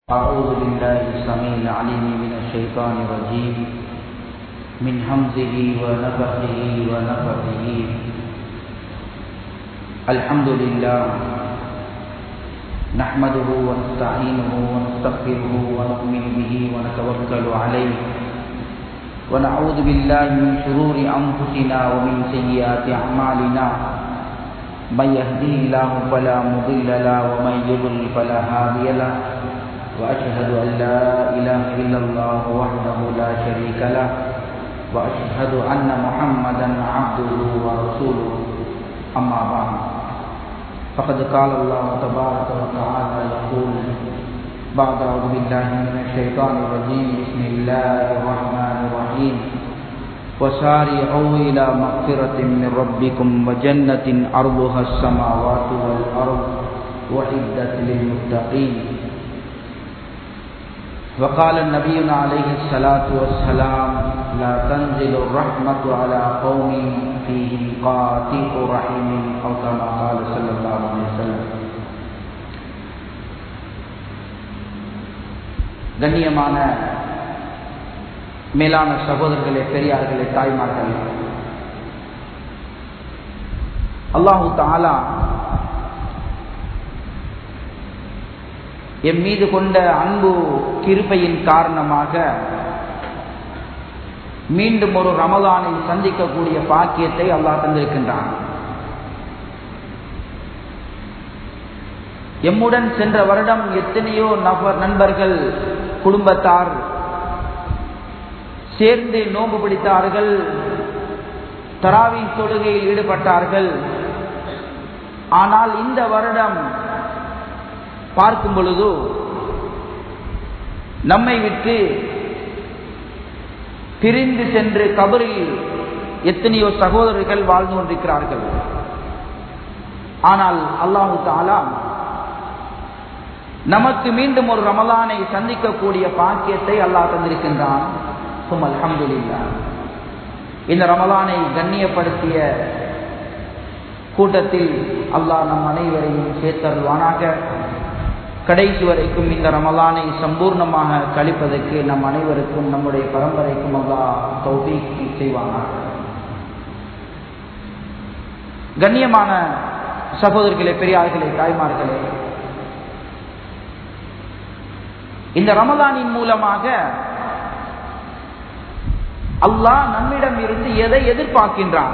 أعوذ بالله السميع العليم من الشيطان الرجيم من همزه ونفخه ونفخه الحمد لله نحمده ونستعينه ونستغفره ونؤمن به ونتوكل عليه ونعوذ بالله من شرور أنفسنا ومن سيئات أعمالنا من يهديه الله فلا مضل له ومن يضلل فلا هادي له وأشهد أن لا إله إلا الله وحده لا شريك له وأشهد أن محمدا عبده ورسوله أما بعد فقد قال الله تبارك وتعالى يقول بعد أعوذ بالله من الشيطان الرجيم بسم الله الرحمن الرحيم وسارعوا إلى مغفرة من ربكم وجنة أرضها السماوات والأرض وعدت للمتقين وقال النبي عليه الصلاة والسلام لا تنزل الرحمة على قوم فيهم قاطع رحم أو كما قال صلى الله عليه وسلم கண்ணியமான மேலான சகோதரர்களே பெரியார்களே தாய்மார்களே அல்லாஹு தாலா என் மீது கொண்ட அன்பு கிருப்பையின் காரணமாக மீண்டும் ஒரு ரமதானை சந்திக்கக்கூடிய பாக்கியத்தை அல்லாஹ் தந்திருக்கின்றான் எம்முடன் சென்ற வருடம் எத்தனையோ நபர் நண்பர்கள் குடும்பத்தார் சேர்ந்து நோன்பு பிடித்தார்கள் தராவி தொழுகையில் ஈடுபட்டார்கள் ஆனால் இந்த வருடம் பார்க்கும் பொழுது நம்மை விட்டு பிரிந்து சென்று கபரில் எத்தனையோ சகோதரர்கள் வாழ்ந்து கொண்டிருக்கிறார்கள் ஆனால் அல்லாஹு தாலா நமக்கு மீண்டும் ஒரு ரமலானை சந்திக்கக்கூடிய பாக்கியத்தை அல்லாஹ் தந்திருக்கின்றான் சும் அல்ஹம்துலில்லா இந்த ரமலானை கண்ணியப்படுத்திய கூட்டத்தில் அல்லாஹ் நம் அனைவரையும் சேர்த்தருவானாக கடைசி வரைக்கும் இந்த ரமலானை சம்பூர்ணமாக கழிப்பதற்கு நம் அனைவருக்கும் நம்முடைய பரம்பரைக்கும் அல்லா தௌபி செய்வானாக கண்ணியமான சகோதரர்களே பெரியார்களே தாய்மார்களே இந்த ரமலானின் மூலமாக அல்லாஹ் நம்மிடம் இருந்து எதை எதிர்பார்க்கின்றான்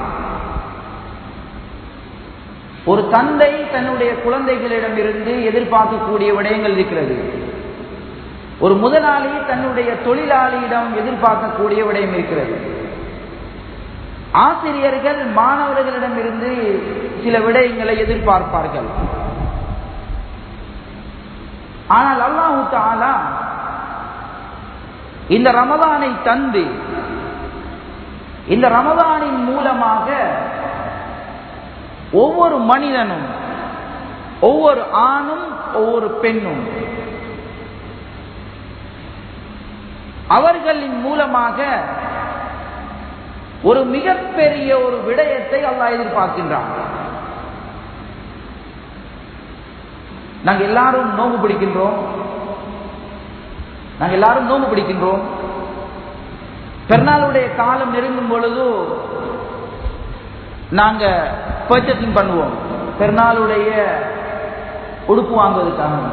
ஒரு தந்தை தன்னுடைய குழந்தைகளிடம் இருந்து எதிர்பார்க்கக்கூடிய விடயங்கள் இருக்கிறது ஒரு முதலாளி தன்னுடைய தொழிலாளியிடம் எதிர்பார்க்கக்கூடிய விடயம் இருக்கிறது ஆசிரியர்கள் மாணவர்களிடம் இருந்து சில விடயங்களை எதிர்பார்ப்பார்கள் ஆனால் அல்லாஹு தாலா இந்த ரமதானை தந்து இந்த ரமதானின் மூலமாக ஒவ்வொரு மனிதனும் ஒவ்வொரு ஆணும் ஒவ்வொரு பெண்ணும் அவர்களின் மூலமாக ஒரு மிகப்பெரிய ஒரு விடயத்தை அல்லாஹ் எதிர்பார்க்கின்றான் நாங்க எல்லாரும் நோம்பு பிடிக்கின்றோம் நாங்க எல்லாரும் நோம்பு பிடிக்கின்றோம் பெருநாளுடைய காலம் நெருங்கும் பொழுது நாங்க பர்ச்சேசிங் பண்ணுவோம் பெருநாளுடைய உடுப்பு வாங்குவதற்காக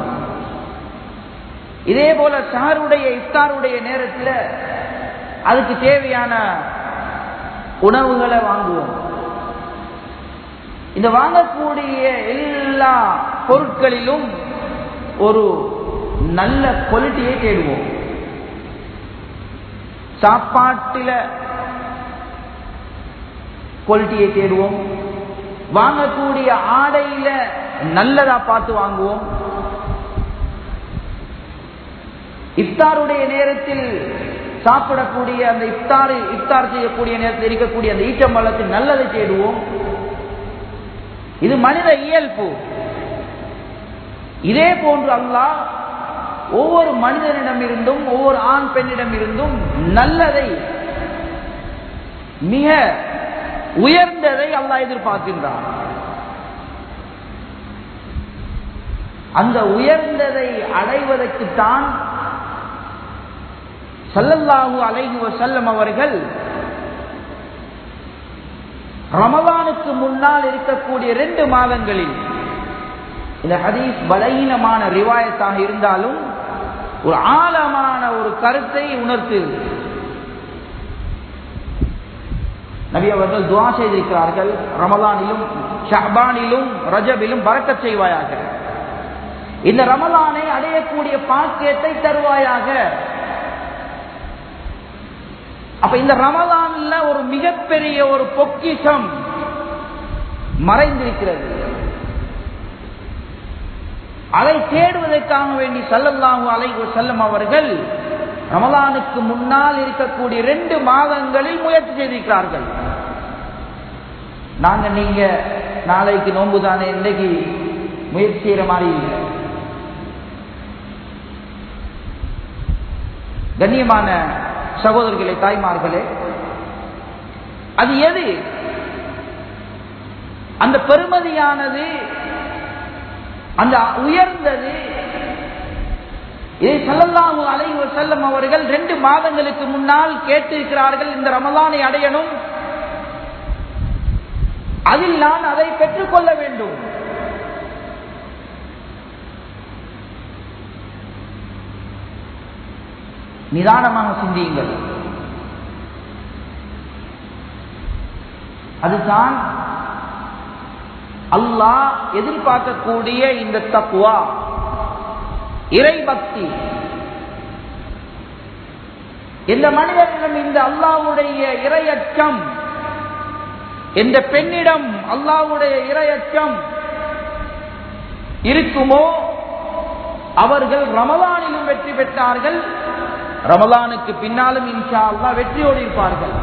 இதே போல சாருடைய இஃப்தாருடைய நேரத்தில் அதுக்கு தேவையான உணவுகளை வாங்குவோம் இந்த வாங்கக்கூடிய எல்லா பொருட்களிலும் ஒரு நல்ல குவாலிட்டியை தேடுவோம் சாப்பாட்டில குவாலிட்டியை தேடுவோம் வாங்கக்கூடிய ஆடையில நல்லதா பார்த்து வாங்குவோம் இஃப்தாருடைய நேரத்தில் சாப்பிடக்கூடிய அந்த இஃப்தார் இஃப்தார் செய்யக்கூடிய நேரத்தில் இருக்கக்கூடிய அந்த ஈச்சம்பழத்தில் நல்லதை தேடுவோம் இது மனித இயல்பு இதே போன்று அல்லாஹ் ஒவ்வொரு மனிதனிடம் இருந்தும் ஒவ்வொரு ஆண் பெண்ணிடம் இருந்தும் நல்லதை மிக உயர்ந்ததை அல்லாஹ் எதிர்பார்க்கின்றான் அந்த உயர்ந்ததை அடைவதற்குத்தான் சல்லல்லாஹு அலைஹி வசல்லம் அவர்கள் ரமலானுக்கு முன்னால் இருக்கக்கூடிய ரெண்டு மாதங்களில் இந்த ஹதீஸ் பலகீனமான ரிவாயத்தாக இருந்தாலும் ஒரு ஆழமான ஒரு கருத்தை உணர்த்து நபி அவர்கள் துவா செய்திருக்கிறார்கள் ரமலானிலும் ஷஹபானிலும் ரஜபிலும் பறக்கச் செய்வாயாக இந்த ரமலானை அடையக்கூடிய பாக்கியத்தை தருவாயாக அப்ப இந்த ரமலான்ல ஒரு மிகப்பெரிய ஒரு பொக்கிஷம் மறைந்திருக்கிறது அதை தேடுவதற்காக வேண்டி சல்லல்லாஹு அலைஹி செல்லம் அவர்கள் ரமலானுக்கு முன்னால் இருக்கக்கூடிய ரெண்டு மாதங்களில் முயற்சி செய்திருக்கிறார்கள் நாங்க நீங்க நாளைக்கு நோன்பு தானே இன்னைக்கு முயற்சி செய்யற மாதிரி இல்லை கண்ணியமான சகோதரர்களே தாய்மார்களே அது எது அந்த பெருமதியானது அந்த உயர்ந்தது இதை செல்லல்லாஹு அலைவ செல்லம் அவர்கள் ரெண்டு மாதங்களுக்கு முன்னால் கேட்டிருக்கிறார்கள் இந்த ரமலானை அடையணும் அதில் நான் அதை பெற்றுக்கொள்ள வேண்டும் நிதானமாக சிந்தியுங்கள் அதுதான் அல்லாஹ் எதிர்பார்க்கக்கூடிய இந்த தக்குவா இறை பக்தி இந்த மனிதனிடம் இந்த அல்லாவுடைய இரையச்சம் எந்த பெண்ணிடம் அல்லாவுடைய இரையச்சம் இருக்குமோ அவர்கள் ரமலானிலும் வெற்றி பெற்றார்கள் ரமலானுக்கு பின்னாலும் இன்ஷா அல்லா வெற்றியோடு இருப்பார்கள்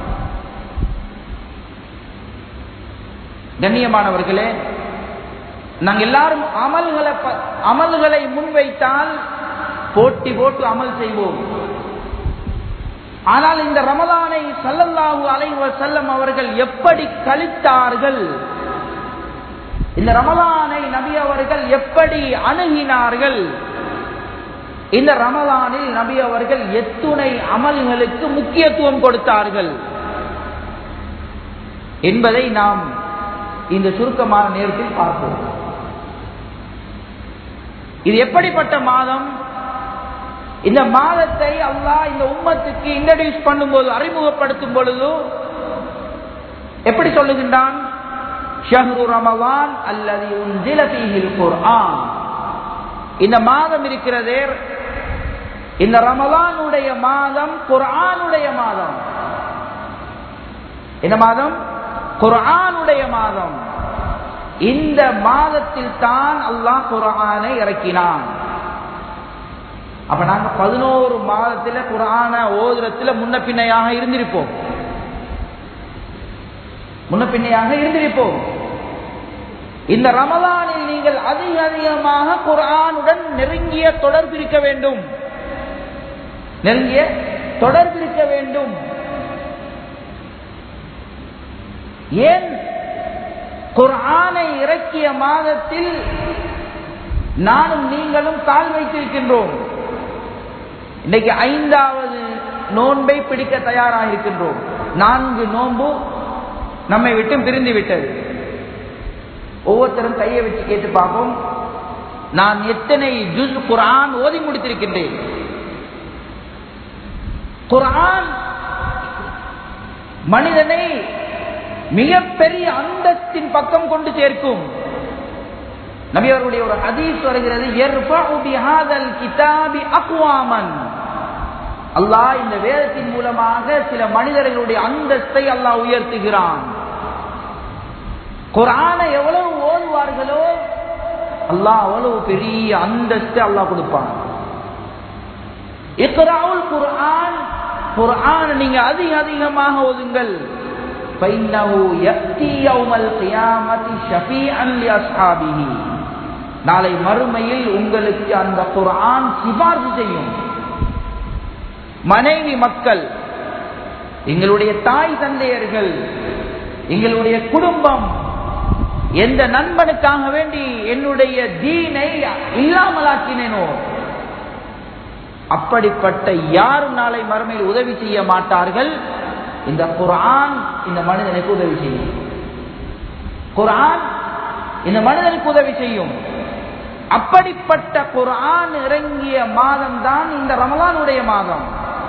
கண்ணியமானவர்களே நாங்கள் எல்லாரும் அமல்களை அமல்களை முன்வைத்தால் போட்டி போட்டு அமல் செய்வோம் ஆனால் இந்த ரமலானை சல்லல்லாஹு அலைவ செல்லம் அவர்கள் எப்படி கழித்தார்கள் இந்த ரமலானை நபி அவர்கள் எப்படி அணுகினார்கள் இந்த ரமலானில் நபி அவர்கள் எத்துணை அமல்களுக்கு முக்கியத்துவம் கொடுத்தார்கள் என்பதை நாம் இந்த சுருக்கமான நேரத்தில் பார்ப்போம் இது எப்படிப்பட்ட மாதம் இந்த மாதத்தை அல்லாஹ் இந்த உம்மத்துக்கு இன்ட்ரடியூஸ் பண்ணும்போது அறிமுகப்படுத்தும் பொழுது எப்படி சொல்லுகின்றான் ஷஹ்ரு ரமலான் அல்லது உன்சில ஃபீஹில் குர்ஆன் இந்த மாதம் இருக்கிறதே இந்த ரமலானுடைய மாதம் குர்ஆனுடைய மாதம் இந்த மாதம் குர்ஆனுடைய மாதம் இந்த மாதத்தில் தான் அல்லாஹ் குர்ஆனை இறக்கினான் அப்ப நாங்க பதினோரு மாதத்துல குரான ஓதுரத்துல முன்ன பின்னையாக இருந்திருப்போம் முன்ன பின்னையாக இருந்திருப்போம் இந்த ரமலானில் நீங்கள் அதிக அதிகமாக குரானுடன் நெருங்கிய தொடர்பு இருக்க வேண்டும் நெருங்கிய தொடர்பு இருக்க வேண்டும் ஏன் குர்ஆனை இறக்கிய மாதத்தில் நானும் நீங்களும் கால் வைத்திருக்கின்றோம் இன்னைக்கு ஐந்தாவது நோன்பை பிடிக்க தயாராக இருக்கின்றோம் நான்கு நோன்பு நம்மை விட்டு பிரிந்து விட்டது ஒவ்வொருத்தரும் கையை வச்சு கேட்டு பார்ப்போம் நான் எத்தனை ஜுஸ் குரான் ஓதி முடித்திருக்கின்றேன் குரான் மனிதனை மிகப்பெரிய அந்தஸ்தின் பக்கம் கொண்டு சேர்க்கும் நபி அவர்களுடைய ஒரு ஹதீஸ் வருகிறது கிதாபி அக்வாமன் அல்லாஹ் இந்த வேதத்தின் மூலமாக சில மனிதர்களுடைய அந்தஸ்தை அல்லாஹ் உயர்த்துகிறான் குரானை எவ்வளவு ஓதுவார்களோ அல்லாஹ் அவ்வளவு பெரிய அந்தஸ்தை அல்லாஹ் கொடுப்பான் இக்ராவுல் குர்ஆன் குர்ஆன் நீங்க அதிக அதிகமாக ஓதுங்கள் فإنه يأتي يوم القيامة شفيعا لأصحابه நாளை மறுமையில் உங்களுக்கு அந்த குர்ஆன் சிபார்சு செய்யும் மனைவி மக்கள் எங்களுடைய தாய் தந்தையர்கள் எங்களுடைய குடும்பம் எந்த நண்பனுக்காக வேண்டி என்னுடைய தீனை இல்லாமலாக்கினேனோ அப்படிப்பட்ட யாரும் நாளை மறுமையில் உதவி செய்ய மாட்டார்கள் இந்த குரான் இந்த மனிதனுக்கு உதவி செய்யும் குரான் இந்த மனிதனுக்கு உதவி செய்யும் அப்படிப்பட்ட குரான் இறங்கிய மாதம் தான் இந்த ரமலானுடைய மாதம்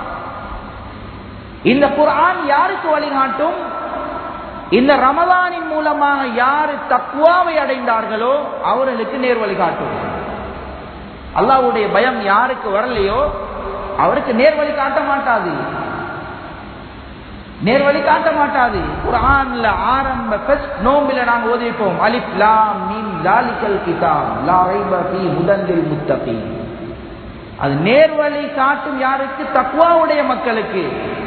இந்த குரான் யாருக்கு வழிகாட்டும் இந்த ரமலானின் மூலமாக யாரு தக்குவாவை அடைந்தார்களோ அவர்களுக்கு நேர் வழிகாட்டும் அல்லாவுடைய பயம் யாருக்கு வரலையோ அவருக்கு நேர்வழி காட்ட மாட்டாது நேர்வழி காட்ட மாட்டாது குரான்ல ஆரம்ப ஃபர்ஸ்ட் நோம்பில நாங்க ஓதிப்போம் அலிப் லாம் மீம் லாலிகல் கிதாப் லா ரைப ஃபீ ஹுதன்லில் முத்தகீன் அது நேர்வழி காட்டும் யாருக்கு தக்வாவுடைய மக்களுக்கு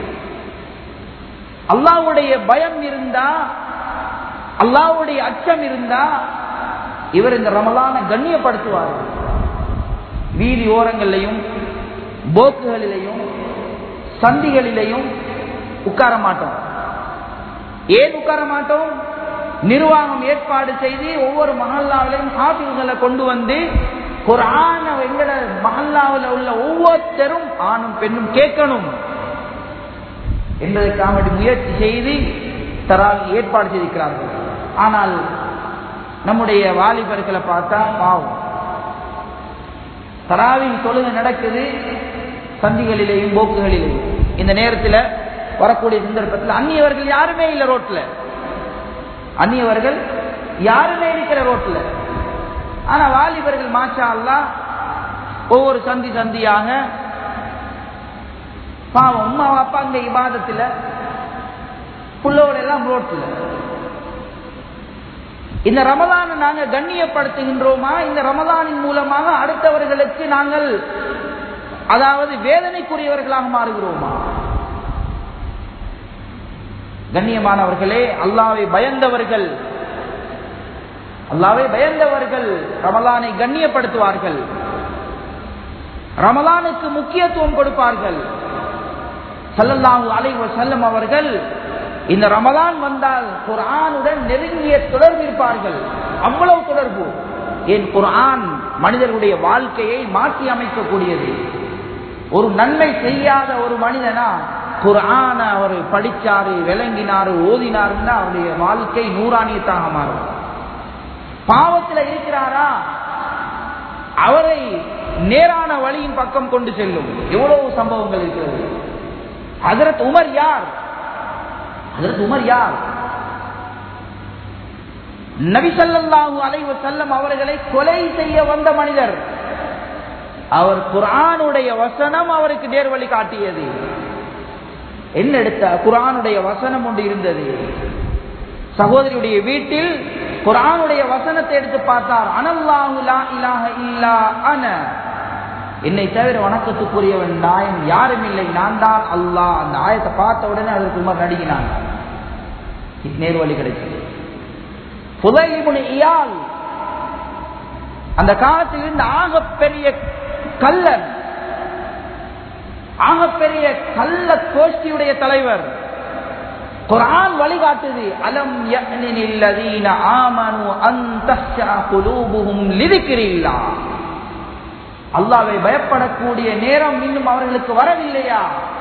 அல்லாவுடைய பயம் இருந்தா அல்லாவுடைய அச்சம் இருந்தா இவர் இந்த ரமலான கண்ணியப்படுத்துவார் வீதி ஓரங்களிலையும் போக்குகளிலையும் சந்திகளிலையும் உட்கார மாட்டோம் ஏன் உட்கார மாட்டோம் நிர்வாகம் ஏற்பாடு செய்து ஒவ்வொரு மஹல்லாவிலையும் ஹாஃபில்களை கொண்டு வந்து ஒரு ஆண எங்கட மஹல்லாவில் உள்ள ஒவ்வொருத்தரும் ஆணும் பெண்ணும் கேட்கணும் என்பதற்காக வேண்டி முயற்சி செய்து தரால் ஏற்பாடு செய்திருக்கிறார்கள் ஆனால் நம்முடைய வாலிபர்களை பார்த்தா பாவம் தராவின் தொழுகை நடக்குது சந்திகளிலேயும் போக்குகளிலேயும் இந்த நேரத்தில் வரக்கூடிய சந்தர்ப்பத்தில் அந்நியவர்கள் யாருமே இல்லை ரோட்ல அந்நியவர்கள் யாருமே இருக்கிற ரோட்ல ஆனா வாலிபர்கள் மாஷா அல்லா ஒவ்வொரு சந்தி சந்தியாக பாவம் உமா அப்பா அங்க இபாதத்துல புள்ளோட எல்லாம் ரோட்ல இந்த ரமலானை நாங்க கண்ணியப்படுத்துகின்றோமா இந்த ரமலானின் மூலமாக அடுத்தவர்களுக்கு நாங்கள் அதாவது வேதனைக்குரியவர்களாக மாறுகிறோமா கண்ணியமானவர்களே அல்லாவை பயந்தவர்கள் அல்லாவை பயந்தவர்கள் ரமலானை கண்ணியப்படுத்துவார்கள் ரமலானுக்கு முக்கியத்துவம் கொடுப்பார்கள் சல்லல்லாஹு அலைவ செல்லம் அவர்கள் இந்த ரமலான் வந்தால் குர்ஆனுடன் நெருங்கிய தொடர்பு இருப்பார்கள் அவ்வளவு தொடர்பு என் குர்ஆன் மனிதர்களுடைய வாழ்க்கையை மாற்றி அமைக்கக்கூடியது ஒரு நன்மை செய்யாத ஒரு மனிதனா குர்ஆன அவர் படிச்சாரு விளங்கினாரு ஓதினாருன்னா அவருடைய வாழ்க்கை நூறாணியத்தாக மாறும் பாவத்தில் இருக்கிறாரா அவரை நேரான வழியின் பக்கம் கொண்டு செல்லும் எவ்வளவு சம்பவங்கள் இருக்கிறது ஹதரத் உமர் யார் ஹதரத் உமர் யார் நபிசல்லாஹு அலைவ செல்லம் அவர்களை கொலை செய்ய வந்த மனிதர் அவர் குரானுடைய வசனம் அவருக்கு நேர்வழி காட்டியது என்ன எடுத்த குரானுடைய வசனம் ஒன்று இருந்தது சகோதரியுடைய வீட்டில் குரானுடைய வசனத்தை எடுத்து பார்த்தார் அனல்லாஹு லா இலாஹ இல்லா அன என்னை தவிர வணக்கத்துக்குரியவன் நாயன் யாரும் இல்லை நான் தான் அல்லாஹ் அந்த ஆயத்தை பார்த்த உடனே அதற்கு உமர் நடிகினான் நேர்வழி கிடைச்சது புதையிபுன இயால் அந்த காலத்தில் இருந்த ஆகப்பெரிய கல்லன் ஆகப்பெரிய கள்ள கோஷ்டியுடைய தலைவர் குரான் வழிகாட்டுது அலம் யஅனில்லதீன ஆமனு அன் தஹ்ஷா குலூபுஹும் லிதிக்ரில்லா அல்லாவை பயப்படக்கூடிய நேரம் இன்னும் அவர்களுக்கு வரவில்லையா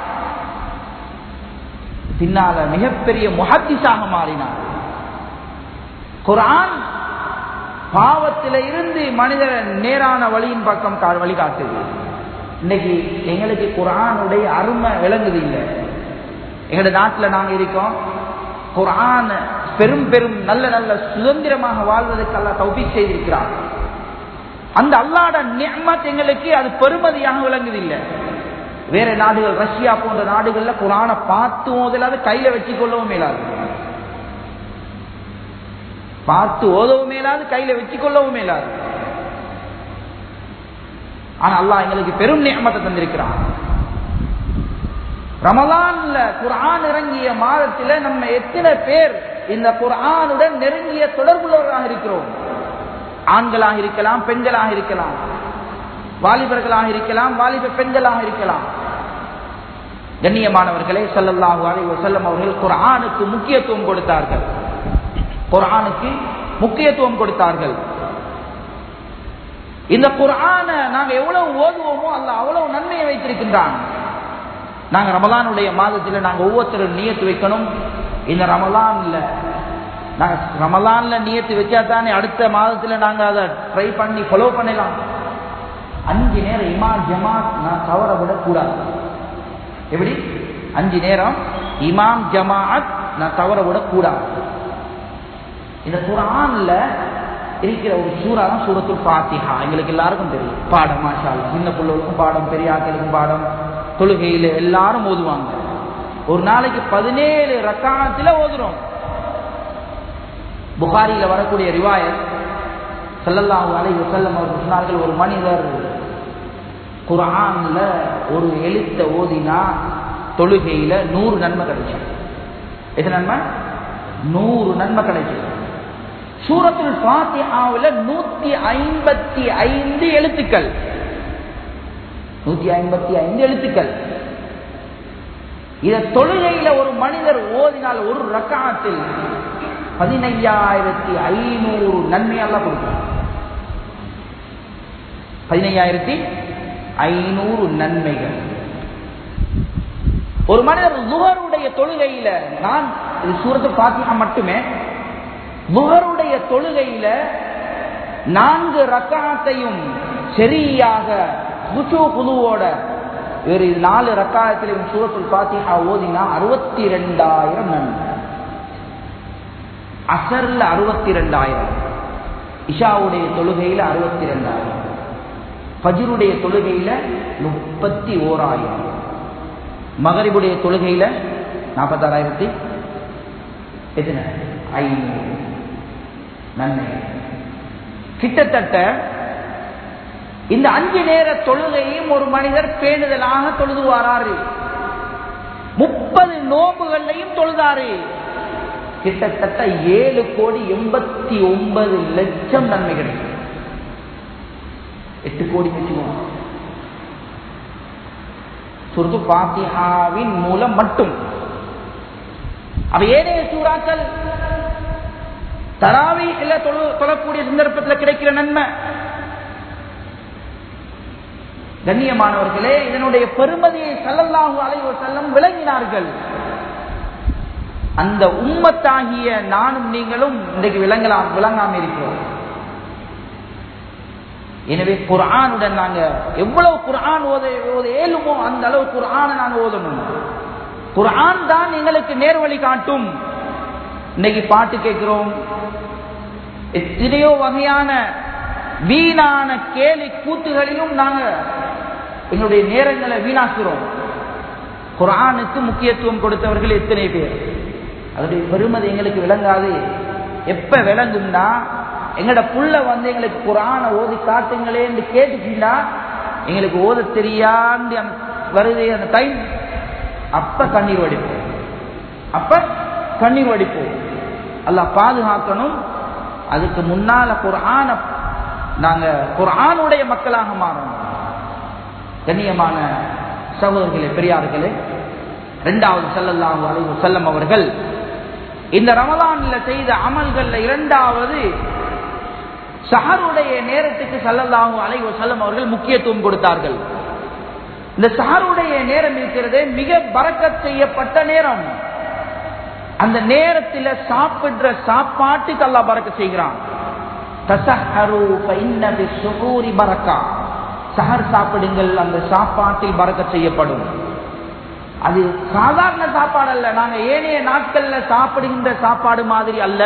பின்னால மிகப்பெரிய முஹத்திஸாக மாறினார் குரான் பாவத்தில இருந்து மனிதர் நேரான வழியின் பக்கம் வழிகாட்டுது இன்னைக்கு எங்களுக்கு குரானுடைய அருமை விளங்குது இல்லை எங்களோட நாட்டில் நாங்கள் இருக்கோம் குரான் பெரும் பெரும் நல்ல நல்ல சுதந்திரமாக வாழ்வதற்கு அல்ல தௌபிக் செய்திருக்கிறார் அந்த அல்லாட நியமத் எங்களுக்கு அது பெருமதியாக விளங்குதில்லை வேற நாடுகள் ரஷ்யா போன்ற நாடுகள்ல குரானை பார்த்து ஓதலாது கையில வச்சுக்கொள்ளவும் மேலாது பார்த்து ஓதவும் மேலாது கையில வச்சுக்கொள்ளவும் மேலாது ஆனா அல்லாஹ் எங்களுக்கு பெரும் நியமத்தை தந்திருக்கிறான் ரமலான்ல குரான் இறங்கிய மாதத்துல நம்ம எத்தனை பேர் இந்த குரானுடன் நெருங்கிய தொடர்புள்ளவர்களாக இருக்கிறோம் ஆண்களாக இருக்கலாம் பெண்களாக இருக்கலாம் வாலிபர்களாக இருக்கலாம் வாலிப பெண்களாக இருக்கலாம் கண்ணியமானவர்களே சல்லல்லாஹு அலைஹி வஸல்லம் அவர்கள் குர்ஆனுக்கு முக்கியத்துவம் கொடுத்தார்கள் குர்ஆனுக்கு முக்கியத்துவம் கொடுத்தார்கள் இந்த குரான நாங்க எவ்வளவு ஓதுவோமோ அல்ல அவ்வளவு நன்மையை வைத்திருக்கின்றான் நாங்க ரமலானுடைய மாதத்தில் நாங்க ஒவ்வொருத்தரும் நியத்து வைக்கணும் இந்த ரமலான்ல நாங்க ரமலான்ல நியத்து வச்சா தானே அடுத்த மாதத்துல நாங்க அதை ட்ரை பண்ணி ஃபாலோ பண்ணலாம் அஞ்சு நேரம் இமா ஜமாத் நான் தவற விடக்கூடாது எப்படி அஞ்சு நேரம் இமாம் ஜமாத் நான் தவற விடக்கூடாது இந்த குரான்ல இருக்கிற ஒரு சூறா தான் சூரத்துல் ஃபாத்திஹா எங்களுக்கு எல்லாருக்கும் தெரியும் பாடம் மாஷா அல்லாஹ். சின்ன பிள்ளைகளுக்கும் பாடம் பெரிய ஆட்களுக்கும் பாடம் தொழுகையில எல்லாரும் ஓதுவாங்க ஒரு நாளைக்கு பதினேழு ரக்காணத்துல ஓதுறோம் புகாரியில வரக்கூடிய ரிவாயத் ஸல்லல்லாஹு அலைஹி வஸல்லம் அவர்கள் சொன்னார்கள் ஒரு மனிதர் குர்ஆன்ல ஒரு எழுத்த ஓதினா தொழுகையில நூறு நன்மை கிடைக்கும் எது நன்மை நூறு நன்மை கிடைக்கும் சூரத்துல் ஃபாத்திஹாவுல நூத்தி ஐம்பத்தி ஐந்து எழுத்துக்கள் நூத்தி ஐம்பத்தி ஐந்து எழுத்துக்கள் இத தொழுகையில ஒரு மனிதர் ஓதினால் ஒரு ரக்காத்தில் பதினையாயிரத்தி ஐநூறு நன்மையெல்லாம் கொடுக்கிறார் பதினையாயிரத்தி ஐநூறு நன்மைகள் ஒரு மனிதர் லுகருடைய தொழுகையில நான் இது சூரத்து பாத்தியா மட்டுமே லுகருடைய தொழுகையில நான்கு ரக்காத்தையும் சரியாக குச்சு குழுவோட வேறு நாலு ரக்காயத்திலும் சூரத்துல் பாத்திஹா ஓதினா அறுபத்தி ரெண்டாயிரம் நன்மை அசர்ல அறுபத்தி ரெண்டாயிரம் இஷாவுடைய தொழுகையில அறுபத்தி ரெண்டாயிரம் ஃபஜ்ருடைய தொழுகையில முப்பத்தி ஓராயிரம் மகரிபுடைய தொழுகையில நாற்பத்தாறாயிரத்தி எத்தனை ஐநூறு நன்மை கிட்டத்தட்ட இந்த அஞ்சு நேர தொழுகையும் ஒரு மனிதர் பேணுதலாக தொழுதுவாராரு முப்பது நோம்புகளையும் தொழுதாரு கிட்டத்தட்ட ஏழு கோடி எண்பத்தி ஒன்பது லட்சம் நன்மை கிடைக்கும் எட்டு கோடி வச்சுக்கோங்க சுருது பாத்திஹாவின் மூலம் மட்டும் அவ ஏனைய சூறாக்கள் தராவி இல்ல தொழு தொழக்கூடிய சந்தர்ப்பத்தில் கிடைக்கிற நன்மை கண்ணியமானவர்களே இதனுடைய பெருமதியை சல்லல்லாஹு அலைஹி வஸல்லம் விளங்கினார்கள் அந்த உம்மத்தாகிய நானும் நீங்களும் இன்றைக்கு விளங்கலாம் விளங்காம இருக்கிறோம் எனவே குர்ஆனுடன் நாங்க எவ்வளவு குர்ஆன் ஓத ஓத ஏழுமோ அந்த அளவு குர்ஆனை நாங்க ஓதணும் குர்ஆன் தான் எங்களுக்கு நேர்வழி காட்டும் இன்னைக்கு பாட்டு கேட்கிறோம் எத்தனையோ வகையான வீணான கேலி கூத்துகளிலும் நாங்க எங்களுடைய நேரங்களை வீணாக்குறோம் குர்ஆனுக்கு முக்கியத்துவம் கொடுத்தவர்கள் எத்தனை பேர் அதனுடைய பெருமதி எங்களுக்கு விளங்காது எப்ப விளங்கும்னா எங்கட புள்ள வந்து எங்களுக்கு குரான ஓதி காட்டுங்களேன்னு கேட்டுச்சுன்னா எங்களுக்கு ஓத தெரியாண்டு அந்த வருது அந்த டைம் அப்ப கண்ணீர் வடிப்போம் அப்ப கண்ணீர் வடிப்போம் அல்ல பாதுகாக்கணும் அதுக்கு முன்னால குரான நாங்க குரானுடைய மக்களாக மாறணும் கண்ணியமான சகோதரர்களே பெரியார்களே இரண்டாவது செல்லல்லாஹு அலைஹி செல்லம் அவர்கள் இந்த ரமலான்ல செய்த அமல்கள்ல இரண்டாவது சஹருடைய நேரத்துக்கு சல்லல்லாஹு அலைஹி வஸல்லம் அவர்கள் முக்கியத்துவம் கொடுத்தார்கள் இந்த சஹருடைய நேரம் இருக்கிறதே மிக பறக்கத் செய்யப்பட்ட நேரம் அந்த நேரத்தில் சாப்பிடுற சாப்பாட்டுக்கு அல்லாஹ் பறக்க செய்கிறான் தசஹரு ஃபஇன்ன பிஸ்ஸுஹூரி பரக்கா சஹர் சாப்பிடுங்கள் அந்த சாப்பாட்டில் பறக்க செய்யப்படும் அது சாதாரண சாப்பாடு அல்ல நாங்க ஏனைய நாட்கள்ல சாப்பிடுகின்ற சாப்பாடு மாதிரி அல்ல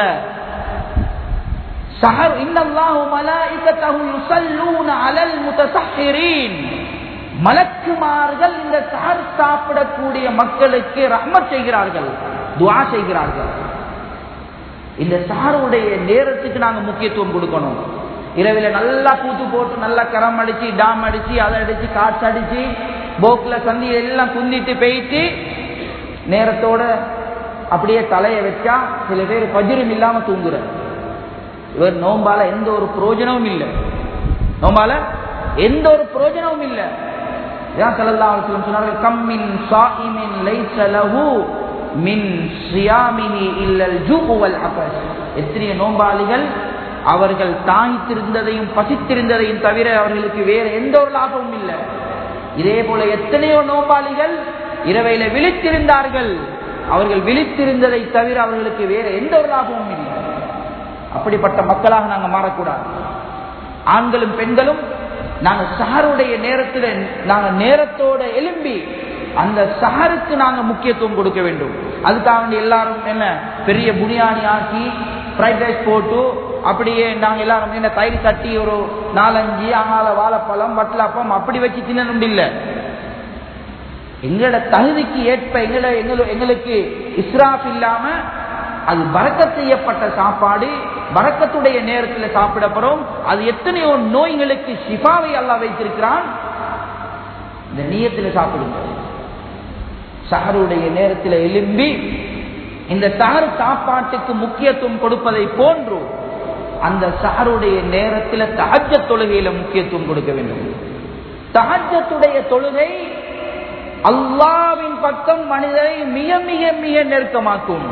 சஹர் இன்னல்லாஹு மலாயிகத்தஹு யுஸல்லூன அலல் முத்தஸஹிரீன் மலக்குமார்கள் இந்த சஹர் சாப்பிடக்கூடிய மக்களுக்கு ரஹ்மத் செய்கிறார்கள் துஆ செய்கிறார்கள் இந்த சஹருடைய நேரத்துக்கு நாங்க முக்கியத்துவம் கொடுக்கணும் இரவில நல்லா கூத்து போட்டு நல்லா கரம் அடிச்சு டாம் அடிச்சு அதை அடிச்சு காற்று அடிச்சு போக்கில் சந்தி எல்லாம் குந்திட்டு போயிட்டு நேரத்தோட அப்படியே தலையை வச்சா சில பேர் பஜிரும் இல்லாம தூங்குற இவர் நோம்பால எந்த ஒரு பிரயோஜனமும் இல்லை நோம்பால எந்த ஒரு பிரயோஜனமும் இல்லை இதான் ஸல்லல்லாஹு அலைஹி வஸல்லம் சொன்னார்கள் கம்மின் ஸாயிமின் லைஸ லஹு மின் ஸியாமிஹி இல்லல் ஜூஉ வல் அஃபஸ் எத்தனை நோம்பாளிகள் அவர்கள் தாய்த்திருந்ததையும் பசித்திருந்ததையும் தவிர அவர்களுக்கு வேற எந்த ஒரு லாபமும் இல்லை இதே போல எத்தனையோ நோபாளிகள் இரவையில விழித்திருந்தார்கள் அவர்கள் விழித்திருந்ததை தவிர அவர்களுக்கு வேற எந்த ஒரு லாபமும் இல்லை அப்படிப்பட்ட மக்களாக நாங்கள் மாறக்கூடாது ஆண்களும் பெண்களும் நாங்க சஹருடைய நேரத்தில் நாங்க நேரத்தோட எழும்பி அந்த சஹருக்கு நாங்க முக்கியத்துவம் கொடுக்க வேண்டும் அதுக்காக வேண்டி எல்லாரும் என்ன பெரிய புனியானி ஆக்கி ஃப்ரைட் ரைஸ் போட்டு அப்படியே நாங்க எல்லாரும் என்ன தயிர் கட்டி ஒரு நாலஞ்சு ஆங்கால வாழைப்பழம் வட்டலாப்பம் அப்படி வச்சு தின்னணும் இல்லை எங்களோட தகுதிக்கு ஏற்ப எங்களை எங்களுக்கு இஸ்ராஃப் இல்லாம அது பறக்க செய்யப்பட்ட சாப்பாடு பறக்கத்துடைய நேரத்தில் சாப்பிடப்படும் அது எத்தனையோ நோய்களுக்கு சிபாவை அல்லா வைத்திருக்கிறான் இந்த நீயத்தில் சாப்பிடுங்க சஹருடைய நேரத்தில் எலும்பி இந்த சஹர் சாப்பாட்டுக்கு முக்கியத்துவம் கொடுப்பதை போன்று அந்த சஹருடைய நேரத்தில் தஹஜ தொழுகையில முக்கியத்துவம் கொடுக்க வேண்டும் தஹஜத்துடைய தொழுகை அல்லாவின் பக்கம் மனிதரை மிக மிக மிக நெருக்கமாக்கும்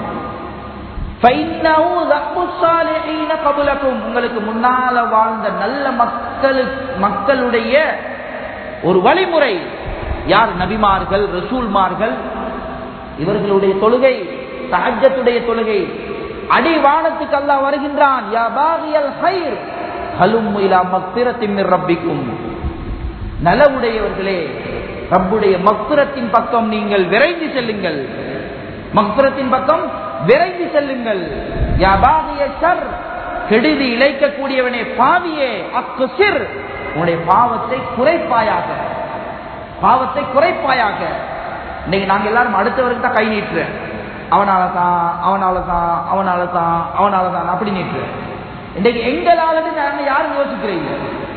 உங்களுக்கு முன்னால வாழ்ந்த நல்ல மக்களுக்கு மக்களுடைய ஒரு வழிமுறை யார் நபிமார்கள் ரசூல்மார்கள் இவர்களுடைய தொழுகை சஹஜத்துடைய தொழுகை அடிவானத்துக்கு அல்லா வருகின்றான் ரப்பிக்கும் நலவுடையவர்களே ரப்புடைய மக்குரத்தின் பக்கம் நீங்கள் விரைந்து செல்லுங்கள் மக்குரத்தின் பக்கம் விரைந்து செல்லுங்கள் கெடுதி இழைக்கக்கூடியவனே பாவியே அக்குசிர் உன்னுடைய பாவத்தை குறைப்பாயாக பாவத்தை குறைப்பாயாக இன்னைக்கு நாங்க எல்லாரும் அடுத்தவருக்கு தான் கை நீட்டுறேன் அவனால தான் அவனால தான் அவனால தான் அவனால தான் அப்படி நீட்டுறேன் இன்னைக்கு எங்களால நாங்க யாரும் யோசிக்கிறீங்க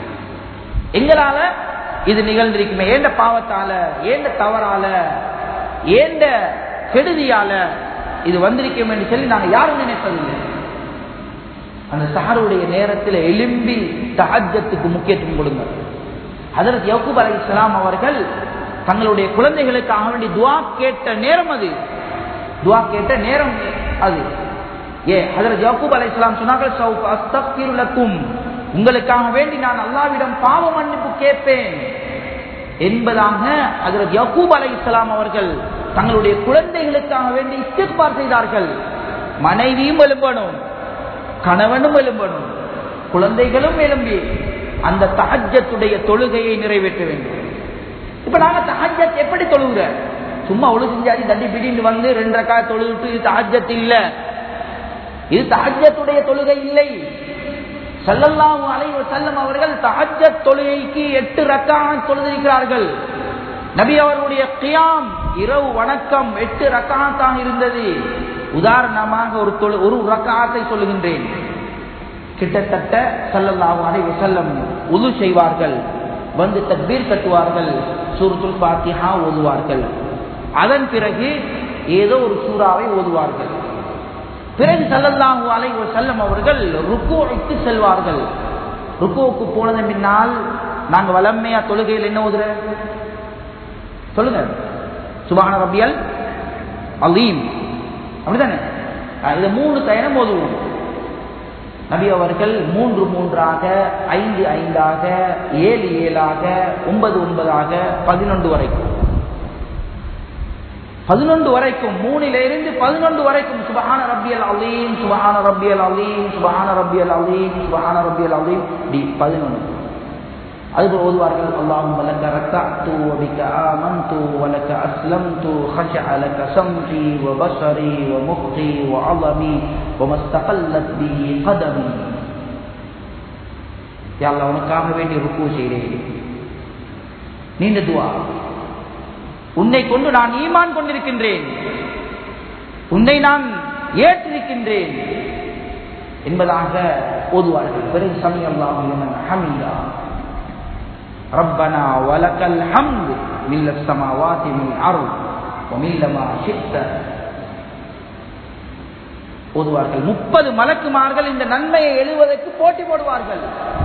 எங்களால இது நிகழ்ந்திருக்குமே ஏண்ட பாவத்தால ஏண்ட தவறால ஏண்ட கெடுதியால இது வந்திருக்கும் என்று சொல்லி நாங்க யாரும் நினைப்பதில்லை அந்த சஹருடைய நேரத்தில் எலும்பி தஹஜத்துக்கு முக்கியத்துவம் கொடுங்க அதற்கு யக்கூப் அலி இஸ்லாம் அவர்கள் தங்களுடைய குழந்தைகளுக்காக வேண்டி துவா கேட்ட நேரம் அது துவா கேட்ட நேரம் அது ஏ அதற்கு யக்கூப் அலி இஸ்லாம் சொன்னார்கள் உங்களுக்காக வேண்டி நான் அல்லாவிடம் பாவ மன்னிப்பு கேட்பேன் என்பதாக அதற்கு யக்கூப் அலை இஸ்லாம் அவர்கள் தங்களுடைய குழந்தைகளுக்காக வேண்டி இஸ்திக்பார் செய்தார்கள் மனைவியும் எழும்பணும் கணவனும் எழும்பணும் குழந்தைகளும் எழும்பி அந்த தஹஜத்துடைய தொழுகையை நிறைவேற்ற வேண்டும் இப்ப நாங்க தஹஜத் எப்படி தொழுகிற சும்மா ஒழு செஞ்சாதி தட்டி பிடிந்து வந்து ரெண்டு ரக்கா தொழுவிட்டு இது தஹஜத் இல்ல இது தஹஜத்துடைய தொழுகை இல்லை சல்லல்லாஹு அலைஹி வஸல்லம் அவர்கள் தஹஜ்ஜத் தொழுகைக்கு எட்டு ரக்காத் தொழுதிருக்கிறார்கள் நபி அவர்களுடைய கியாம் இரவு வணக்கம் எட்டு ரக்காத்தாக இருந்தது உதாரணமாக ஒரு தொழு ஒரு ரக்காத்தை சொல்லுகின்றேன் கிட்டத்தட்ட சல்லல்லாஹு அலைஹி வஸல்லம் உது செய்வார்கள் வந்து தக்பீர் கட்டுவார்கள் சூரத்துல் ஃபாத்திஹா ஓதுவார்கள் அதன் பிறகு ஏதோ ஒரு சூறாவை ஓதுவார்கள் பிறகு சல்லல்லாஹு அலைஹி வஸல்லம் அவர்கள் ருக்குவுக்கு செல்வார்கள் ருக்குவுக்கு போனதன் பின்னால் நாங்க வளமையா தொழுகையில் என்ன ஓதுற சொல்லுங்க சுபான ரபியல் அலீம் அப்படிதானே இது மூணு தயனம் ஓதுவோம் நபி அவர்கள் மூன்று மூன்றாக ஐந்து ஐந்தாக ஏழு ஏழாக ஒன்பது ஒன்பதாக பதினொன்று வரைக்கும் பதினொன்று வரைக்கும் மூணில இருந்து பதினொன்று வரைக்கும் சுபஹான ரப்பியல் அலீம் சுபஹான ரப்பியல் அலீம் சுபஹான ரப்பியல் அலீம் சுபஹான ரப்பியல் அலீம் டி பதினொன்று அதுபோல் ஓதுவார்கள் அல்லாஹும் லக்க ரக்கஅத்து வபிக ஆமன்து வலக்க அஸ்லம்து خشع لك سمعي وبصري ومخي وعظمي وما استقلت به قدمي யா அல்லாஹ் உனக்காக வேண்டி ருக்கு செய்கிறேன் நீண்ட துவா உன்னை கொண்டு நான் ஈமான் கொண்டிருக்கின்றேன் உன்னை நான் ஏற்றிருக்கின்றேன் என்பதாக ஓதுவார்கள் பிறகு சமயம் ஹமீதா ربنا ولك الحمد من السماوات من الارض ومن ما شئت ஓதுவார்கள் முப்பது மலக்குமார்கள் இந்த நன்மையை எழுவதற்கு போட்டி போடுவார்கள்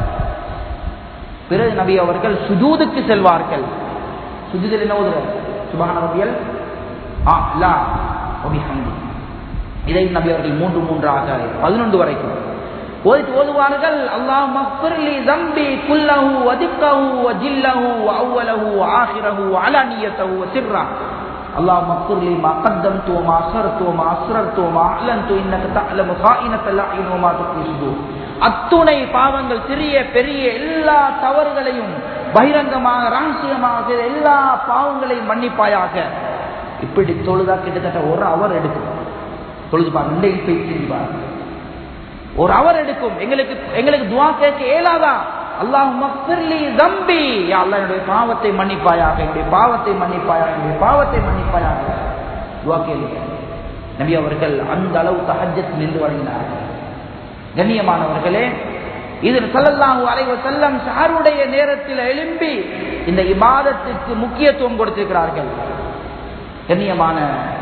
பிறகு நபி அவர்கள் சுஜூதுக்கு செல்வார்கள் சுஜூதில் என்ன ஓதுவார் சுபான ரபியல் ஆ லா ஒபி ஹம்தி இதை நபி அவர்கள் மூன்று மூன்றாக பதினொன்று வரைக்கும் ஓதிட்டு ஓதுவார்கள் அல்லாஹ் மக்ஃபிர்லி தம்பி குல்லஹு வதிக்கஹு வஜில்லஹு வஅவ்வலஹு வஆஹிரஹு வஅலானியத்தஹு வசிர்ரா اللهم اغفر لي ما قدمت وما أسررت وما أسررت وما أعلنت إنك تعلم خائنة الأعين وما تخفي الصدور அத்துணை பாவங்கள் சிறிய பெரிய எல்லா தவறுகளையும் பகிரங்கமாக ரகசியமாக செய்த எல்லா பாவங்களையும் மன்னிப்பாயாக இப்படி தொழுதா கிட்டத்தட்ட ஒரு அவர் எடுக்கும் தொழுது பாருங்க இன்றைக்கு போய் செஞ்சு பாருங்க ஒரு அவர் எடுக்கும் எங்களுக்கு எங்களுக்கு துவா கேட்க இயலாதா அல்லாஹ் மக்ஃபிர்லி தம்பி யா அல்லாஹ் என்னுடைய பாவத்தை மன்னிப்பாயாக என்னுடைய பாவத்தை மன்னிப்பாயாக என்னுடைய பாவத்தை மன்னிப்பாயாக துவா கேளுங்க நபி அவர்கள் அந்த அளவு தஹஜத் நின்று வழங்கினார்கள் கண்ணியமானவர்களே இது சல்லல்லாஹு அலைஹி வஸல்லம் ஷஹருடைய நேரத்தில் எழும்பி இந்த இபாதத்துக்கு முக்கியத்துவம் கொடுத்திருக்கிறார்கள் கண்ணியமான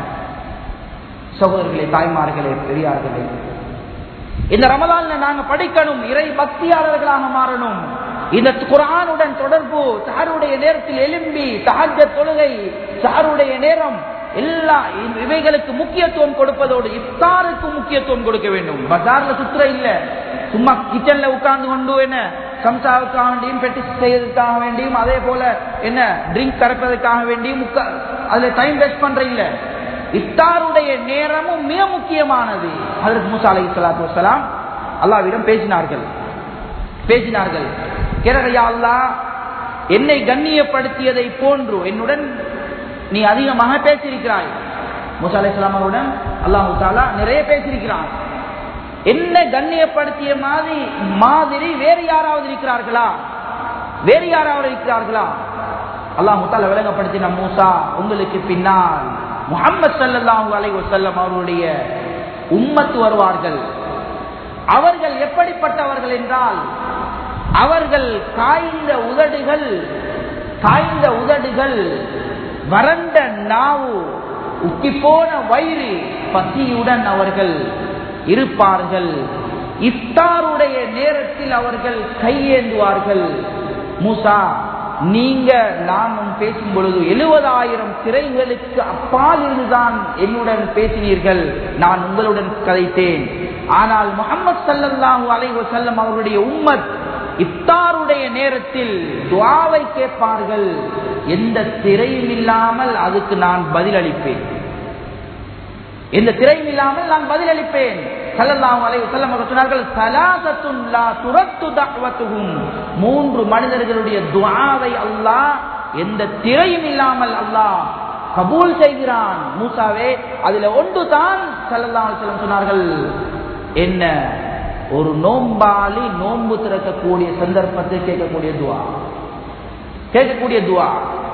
சகோதரர்களே தாய்மார்களே பெரியார்களே இந்த ரமலான்ல நாங்க படிக்கணும் இறை பக்தியாளர்களாக மாறணும் இந்த குரானுடன் தொடர்பு சஹருடைய நேரத்தில் எழும்பி சஹஜ தொழுகை சஹருடைய நேரம் எல்லா இவைகளுக்கு முக்கியத்துவம் கொடுப்பதோடு இஃப்தாருக்கு முக்கியத்துவம் கொடுக்க வேண்டும் பஜார்ல சுத்துற இல்ல சும்மா கிச்சன்ல உட்கார்ந்து கொண்டு என்ன சம்சாவுக்காக வேண்டியும் பெட்டி செய்யறதுக்காக வேண்டியும் அதே போல என்ன ட்ரிங்க் கறப்பதற்காக வேண்டியும் அதுல டைம் வேஸ்ட் பண்ற இல்ல இஃப்தாருடைய நேரமும் மிக முக்கியமானது அதற்கு மூசா அலை சலாத்து வசலாம் அல்லாவிடம் பேசினார்கள் பேசினார்கள் கிரகையா அல்லா என்னை கண்ணியப்படுத்தியதை போன்று என்னுடன் நீ அதிகமாக பேசியிருக்கிறாய் மூசா அலை அவருடன் அல்லாஹு தாலா நிறைய பேசியிருக்கிறான் என்ன கண்ணியப்படுத்திய மாதிரி மாதிரி வேறு யாராவது இருக்கிறார்களா வேறு யாராவது இருக்கிறார்களா அல்லாஹு தாலா விளங்கப்படுத்தின மூசா உங்களுக்கு பின்னால் முகமது சல்லாஹூ அலை வசல்லம் அவருடைய உம்மத்து வருவார்கள் அவர்கள் எப்படிப்பட்டவர்கள் என்றால் அவர்கள் காய்ந்த உதடுகள் காய்ந்த உதடுகள் வறண்ட நாவு உக்கி போன வயிறு பசியுடன் அவர்கள் இருப்பார்கள் இஃப்தாருடைய நேரத்தில் அவர்கள் கையேந்துவார்கள் மூசா நீங்க நானும் பேசும் பொழுது எழுபதாயிரம் திரைகளுக்கு அப்பால் இருந்துதான் என்னுடன் பேசினீர்கள் நான் உங்களுடன் கதைத்தேன் ஆனால் முகமது சல்லல்லாஹு அலைவ செல்லம் அவருடைய உம்மத் இஃப்தாருடைய நேரத்தில் துவாவை கேட்பார்கள் எந்த திரையும் இல்லாமல் அதுக்கு நான் பதிலளிப்பேன் எந்த திரையும் இல்லாமல் நான் பதிலளிப்பேன் சல்லல்லாஹு அலைஹி வஸல்லம் அவர்கள் சொன்னார்கள் சலாசத்துன் லா துரத்து தஅவத்துஹும் மூன்று மனிதர்களுடைய துஆவை அல்லாஹ் எந்த திரையும் இல்லாமல் அல்லாஹ் கபூல் செய்கிறான் மூசாவே அதுல ஒன்று தான் சல்லல்லாஹு அலைஹி வஸல்லம் சொன்னார்கள் என்ன ஒரு நோம்பாளி நோன்பு திறக்கக்கூடிய சந்தர்ப்பத்தை கேட்கக்கூடிய துவா கேட்கக்கூடிய துவா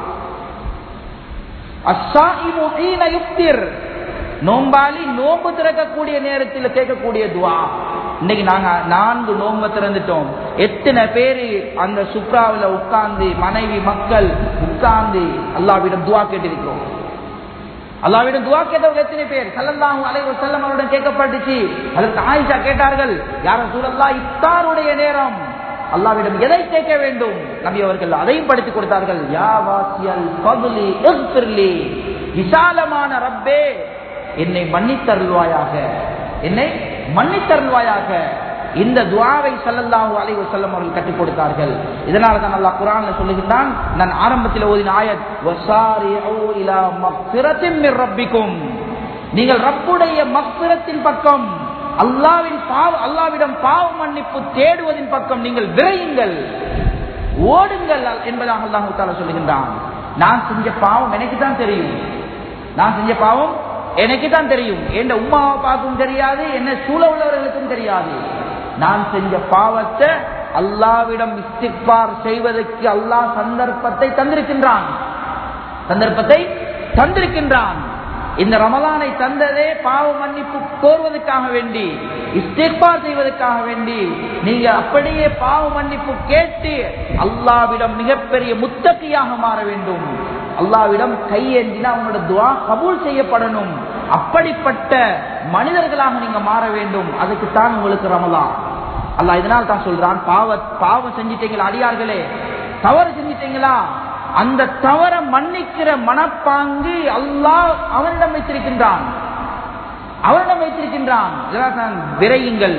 அஸ்ஸாயிமு ஹீன யுஃப்திர் நோம்பாளி நோம்பு திறக்கக்கூடிய நேரத்தில் கேட்கக்கூடிய துவா இன்னைக்கு நாங்க நான்கு நோம்பு திறந்துட்டோம் எத்தனை பேரு அந்த சுப்ராவில் உட்கார்ந்து மனைவி மக்கள் உட்கார்ந்து அல்லாவிடம் துவா கேட்டிருக்கிறோம் அல்லாவிடம் துவா கேட்டவங்க எத்தனை பேர் சல்லல்லாஹு அலைஹி வஸல்லம் அவருடன் கேட்கப்பட்டுச்சு அதற்கு ஆயிஷா கேட்டார்கள் யாரும் சூழல்லா இஃப்தாருடைய நேரம் அல்லாவிடம் எதை கேட்க வேண்டும் நபி அவர்கள் அதையும் படித்துக் கொடுத்தார்கள் யா வாசியல் ஃபதுலி இக்ஃபிர்லி விசாலமான ரப்பே என்னை மன்னித்தருள்வாயாக என்னை மன்னித்தருள்வாயாக இந்த துவாவை சல்லல்லாஹு அலைஹி வஸல்லம் அவர்கள் கற்றுக் கொடுத்தார்கள் இதனால தான் அல்லாஹ் குர்ஆன்ல சொல்லுகின்றான் நான் ஆரம்பத்தில் ஓதின ஆயத் வஸாரிஉ இலா மக்ஃபிரத்தின் மிர் ரப்பிக்கும் நீங்கள் ரப்புடைய மக்ஃபிரத்தின் பக்கம் அல்லாவின் பாவ அல்லாவிடம் பாவ மன்னிப்பு தேடுவதின் பக்கம் நீங்கள் விரையுங்கள் ஓடுங்கள் என்பதாக அல்லாஹு தாலா சொல்லுகின்றான் நான் செஞ்ச பாவம் எனக்கு தான் தெரியும் நான் செஞ்ச பாவம் எனக்கு தான் தெரியும் என் உமாவை பார்க்கும் தெரியாது என்ன சூழ உள்ளவர்களுக்கும் தெரியாது நான் செஞ்ச பாவத்தை அல்லாவிடம் இஸ்திக்பார் செய்வதற்கு அல்லாஹ் சந்தர்ப்பத்தை தந்திருக்கின்றான் சந்தர்ப்பத்தை தந்திருக்கின்றான் இந்த ரமலானை தந்ததே பாவ மன்னிப்பு கோருவதற்காக வேண்டி இஸ்திக்பார் செய்வதற்காக வேண்டி நீங்க அப்படியே பாவ மன்னிப்பு கேட்டு அல்லாவிடம் மிகப்பெரிய முத்தகையாக மாற வேண்டும் அல்லாவிடம் கையேந்தினா அவனோட துவா கபூல் செய்யப்படணும் அப்படிப்பட்ட மனிதர்களாக நீங்க மாற வேண்டும் அதுக்கு தான் உங்களுக்கு ரமலான் அல்லாஹ் இதனால் தான் சொல்றான் பாவ பாவம் செஞ்சிட்டீங்களா அடியார்களே தவறு செஞ்சிட்டீங்களா அந்த தவற மன்னிக்கிற மனப்பாங்கு அல்லாஹ் அவனிடம் வைத்திருக்கின்றான் அவனிடம் வைத்திருக்கின்றான் விரையுங்கள்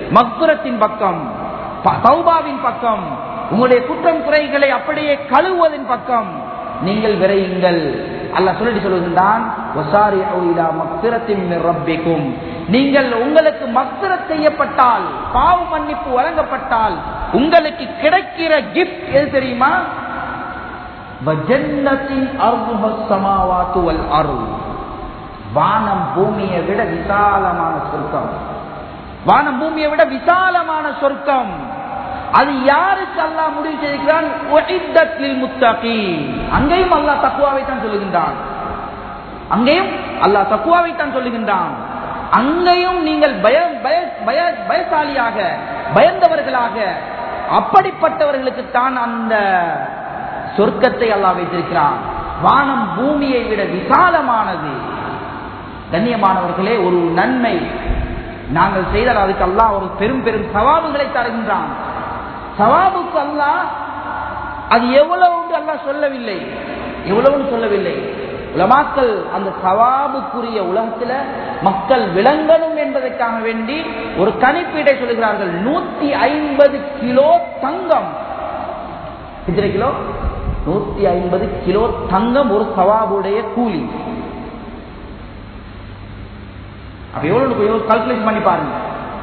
மக்புரத்தின் பக்கம் ப- தௌபாவின் பக்கம் உங்களுடைய குற்றம் குறைகளை அப்படியே கழுவுவதின் பக்கம் நீங்கள் விரையுங்கள் அல்லாஹ் சொல்லிட்டு சொல்லுகின்றான் "வசாரிஉ இலா மக்ஃபிரத்தின் மின் ரப்பிக்கும்." நீங்கள் உங்களுக்கு மக்பிரத் செய்யப்பட்டால் பாவ மன்னிப்பு வழங்கப்பட்டால் உங்களுக்கு கிடைக்கிற கிஃப்ட் எது தெரியுமா வஜன்னத்தின் அர்துஹஸ் ஸமாவாத்து வல் அர்ள். வானம் பூமியை விட விசாலமான சொர்க்கம் வானம் பூமியை விட விசாலமான சொர்க்கம் அது யாருக்கு அல்லாஹ் முடிவு செய்திருக்கிறான் உஇத்தத் லில் முத்தகீன். அங்கேயும் அல்லாஹ் தக்குவாவை தான் சொல்லுகின்றான் அங்கேயும் அல்லாஹ் தக்குவாவை தான் சொல்லுகின்றான் அங்கேயும் நீங்கள் பய பய- பய- பயசாலியாக பயந்தவர்களாக அப்படிப்பட்டவர்களுக்கு தான் அந்த சொர்க்கத்தை அல்லாஹ் வைத்திருக்கிறான் வானம் பூமியை விட விசாலமானது கண்ணியமானவர்களே ஒரு நன்மை நாங்கள் செய்தால் அதுக்கு அல்லாஹ் ஒரு பெரும் பெரும் சவாபுகளை தருகின்றான் சவாபுக்கு அல்லாஹ் அது எவ்வளவு அல்லாஹ் சொல்லவில்லை எவ்வளவுன்னு சொல்லவில்லை உலமாக்கள் அந்த சவாபுக்குரிய உலகத்துல மக்கள் விளங்கணும் என்பதற்காக வேண்டி ஒரு கணிப்பீட்டை சொல்லுகிறார்கள் நூத்தி ஐம்பது கிலோ தங்கம் எத்தனை கிலோ நூத்தி ஐம்பது கிலோ தங்கம் ஒரு சவாபுடைய கூலி அப்ப எவ்வளவு கால்குலேஷன் பண்ணி பாருங்க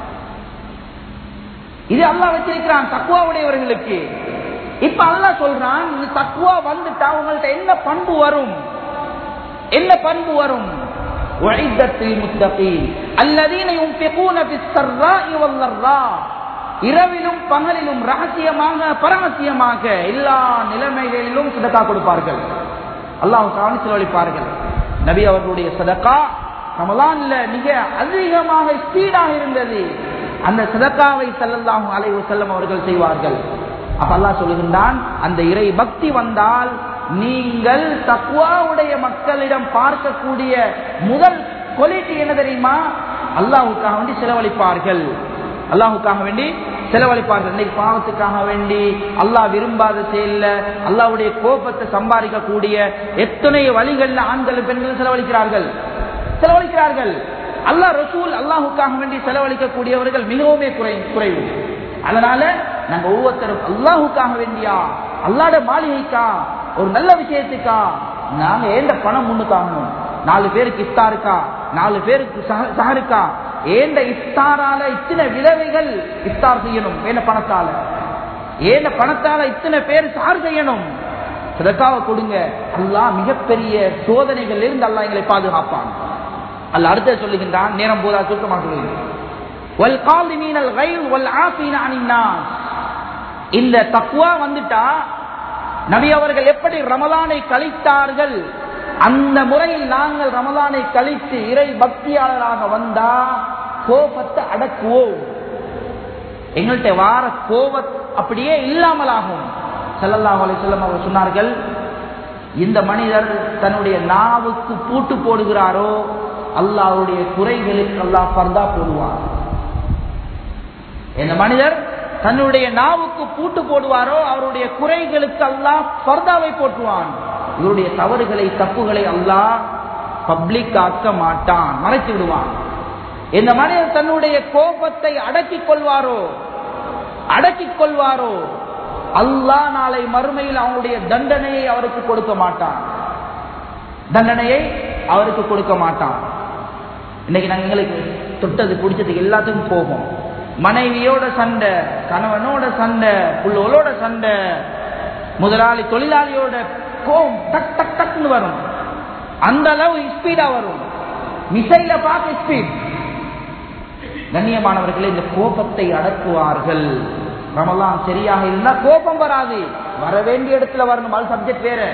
இது அல்லாஹ் வச்சிருக்கிறான் தக்குவா உடையவர்களுக்கு இப்ப அல்லாஹ் சொல்றான் இந்த தக்குவா வந்துட்டா உங்கள்ட்ட என்ன பண்பு வரும் என்ன பண்பு வரும் وعدت للمتقين الذين ينفقون في السراء والضراء இரவிலும் பகலிலும் ரகசியமாக பரமசியமாக எல்லா நிலைமைகளிலும் சதக்கா கொடுப்பார்கள் அல்லாஹ் காணி செலவழிப்பார்கள் நபி அவர்களுடைய சதக்கா ரமலான்ல மிக அதிகமாக ஸ்பீடாக இருந்தது அந்த சதக்காவை செல்லல்லாஹும் அலைவு செல்லம் அவர்கள் செய்வார்கள் அப்ப அல்லாஹ் சொல்லுகின்றான் அந்த இறை பக்தி வந்தால் நீங்கள் தக்குவாவுடைய மக்களிடம் பார்க்கக்கூடிய முதல் குவாலிட்டி என்ன தெரியுமா அல்லாஹுக்காக வேண்டி செலவழிப்பார்கள் அல்லாஹுக்காக வேண்டி செலவழிப்பார்கள் இன்னைக்கு பாவத்துக்காக வேண்டி அல்லாஹ் விரும்பாத செயல்ல அல்லாஹ்வுடைய கோபத்தை சம்பாதிக்கக்கூடிய எத்தனை வழிகள்ல ஆண்கள் பெண்கள் செலவழிக்கிறார்கள் செலவழிக்கிறார்கள் அல்லாஹ் ரசூல் அல்லாஹுக்காக வேண்டி செலவழிக்கக்கூடியவர்கள் மிகவுமே குறை குறைவு அதனால நாங்க ஒவ்வொருத்தரும் அல்லாஹுக்காக வேண்டியா அல்லாட மாளிகைக்கா ஒரு நல்ல விஷயத்துக்கா நாங்க ஏண்ட பணம் முன்னுக்காகணும் நாலு பேருக்கு இஃப்தாருக்கா நாலு பேருக்கு சஹ- சஹருக்கா ஏண்ட இஃப்தாரால இத்தனை விதவைகள் இஃப்தார் செய்யணும் ஏண்ட பணத்தால ஏண்ட பணத்தால இத்தனை பேர் சஹர் செய்யணும் சதக்காவை கொடுங்க அல்லாஹ் மிகப்பெரிய சோதனைகள் இருந்து அல்லாஹ் எங்களை பாதுகாப்பான் அல்ல அடுத்த சொல்லுகின்றான் நேரம் போதா சுருக்கமாக சொல்லுகிறேன் وَالْقَاضِمِينَ الْغَيْظَ وَالْعَافِينَ عَنِ النَّاسِ இந்த தக்குவா வந்துட்டா நபி அவர்கள் எப்படி ரமலானை கழித்தார்கள் அந்த முறையில் நாங்கள் ரமலானை கழித்து இறை பக்தியாளராக வந்தா கோபத்தை அடக்குவோம் எங்கள்கிட்ட வார கோபத் அப்படியே இல்லாமலாகும் ஸல்லல்லாஹு அலைஹி வஸல்லம் அவர்கள் சொன்னார்கள் இந்த மனிதர் தன்னுடைய நாவுக்கு பூட்டு போடுகிறாரோ அல்லாஹ்வுடைய குறைகளுக்கு அல்லாஹ் பர்தா போடுவார் இந்த மனிதர் தன்னுடைய நாவுக்கு பூட்டு போடுவாரோ அவருடைய குறைகளுக்கு அல்லாஹ் பர்தாவை போட்டுவான் இவருடைய தவறுகளை தப்புகளை அல்லாஹ் பப்ளிக் ஆக்க மாட்டான் மறைத்து விடுவான் இந்த மனிதர் தன்னுடைய கோபத்தை அடக்கிக் கொள்வாரோ அடக்கிக் கொள்வாரோ அல்லாஹ் நாளை மறுமையில் அவனுடைய தண்டனையை அவருக்கு கொடுக்க மாட்டான் தண்டனையை அவருக்கு கொடுக்க மாட்டான் இன்னைக்கு நாங்க எங்களுக்கு தொட்டது பிடிச்சது எல்லாத்துக்கும் போகும் மனைவியோட சண்டை கணவனோட சண்டை புள்ளோட சண்டை முதலாளி தொழிலாளியோட கோம் டக் டக் டக்னு வரும் அந்த அளவு ஸ்பீடா வரும் மிசைல பார்க்க ஸ்பீட் கண்ணியமானவர்களே இந்த கோபத்தை அடக்குவார்கள் ரமலான் சரியாக இருந்தா கோபம் வராது வர வேண்டிய இடத்துல வரணும் அது சப்ஜெக்ட் வேற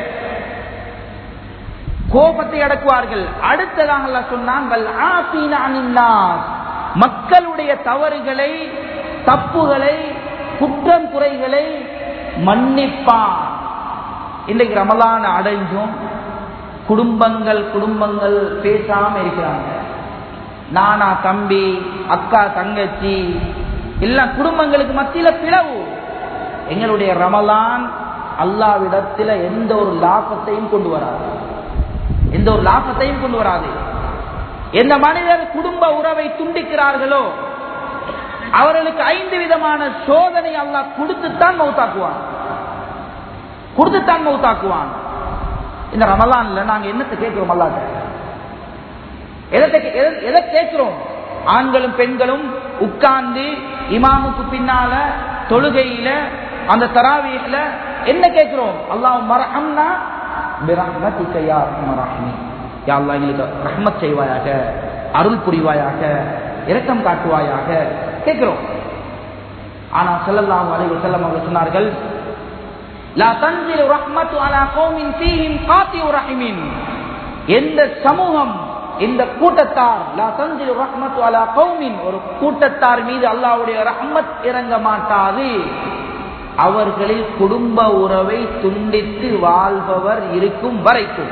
கோபத்தை அடக்குவார்கள் அடுத்ததாக அல்லாஹ் சொன்னான் "வல் ஆஃபீன அனின் நாஸ்." மக்களுடைய தவறுகளை தப்புகளை குற்றம் குறைகளை மன்னிப்பான் இன்றைக்கு ரமலான் அடைஞ்சும் குடும்பங்கள் குடும்பங்கள் பேசாம இருக்கிறாங்க நானா தம்பி அக்கா தங்கச்சி எல்லாம் குடும்பங்களுக்கு மத்தியில பிளவு எங்களுடைய ரமலான் அல்லாவிடத்துல எந்த ஒரு லாபத்தையும் கொண்டு வராது எந்த ஒரு லாபத்தையும் கொண்டு வராது எந்த மனிதர் குடும்ப உறவை துண்டிக்கிறார்களோ அவர்களுக்கு ஐந்து விதமான சோதனை அல்லாஹ் கொடுத்துத்தான் மௌத்தாக்குவான் கொடுத்துத்தான் மௌத்தாக்குவான் இந்த ரமலான்ல நாங்க என்னத்தை கேட்கிறோம் அல்லாட்ட எதை எதை- எதை கேட்கிறோம் ஆண்களும் பெண்களும் உட்கார்ந்து இமாமுக்கு பின்னால தொழுகையில அந்த தராவீல என்ன கேட்கிறோம் அல்லாஹ் மரஹம்னா பிரஹ்மதிக யா அர்ஹமர் ராஹிமீன். யா அல்லாஹ் எங்களுக்கு ரஹ்மத் செய்வாயாக அருள் புரிவாயாக இரக்கம் காட்டுவாயாக கேட்கிறோம் ஆனா ஸல்லல்லாஹு அலைஹி வஸல்லம் அவர்கள் சொன்னார்கள் லா தன்சிலு ரஹ்மத்து அலா கௌமின் ஃபீஹிம் காத்தியு ரஹிமின் எந்த சமூகம் இந்த கூட்டத்தார் லா தன்சிலு ரஹ்மத்து அலா கௌமின் ஒரு கூட்டத்தார் மீது அல்லாஹ்வுடைய ரஹ்மத் இறங்க மாட்டாது அவர்களில் குடும்ப உறவை துண்டித்து வாழ்பவர் இருக்கும் வரைக்கும்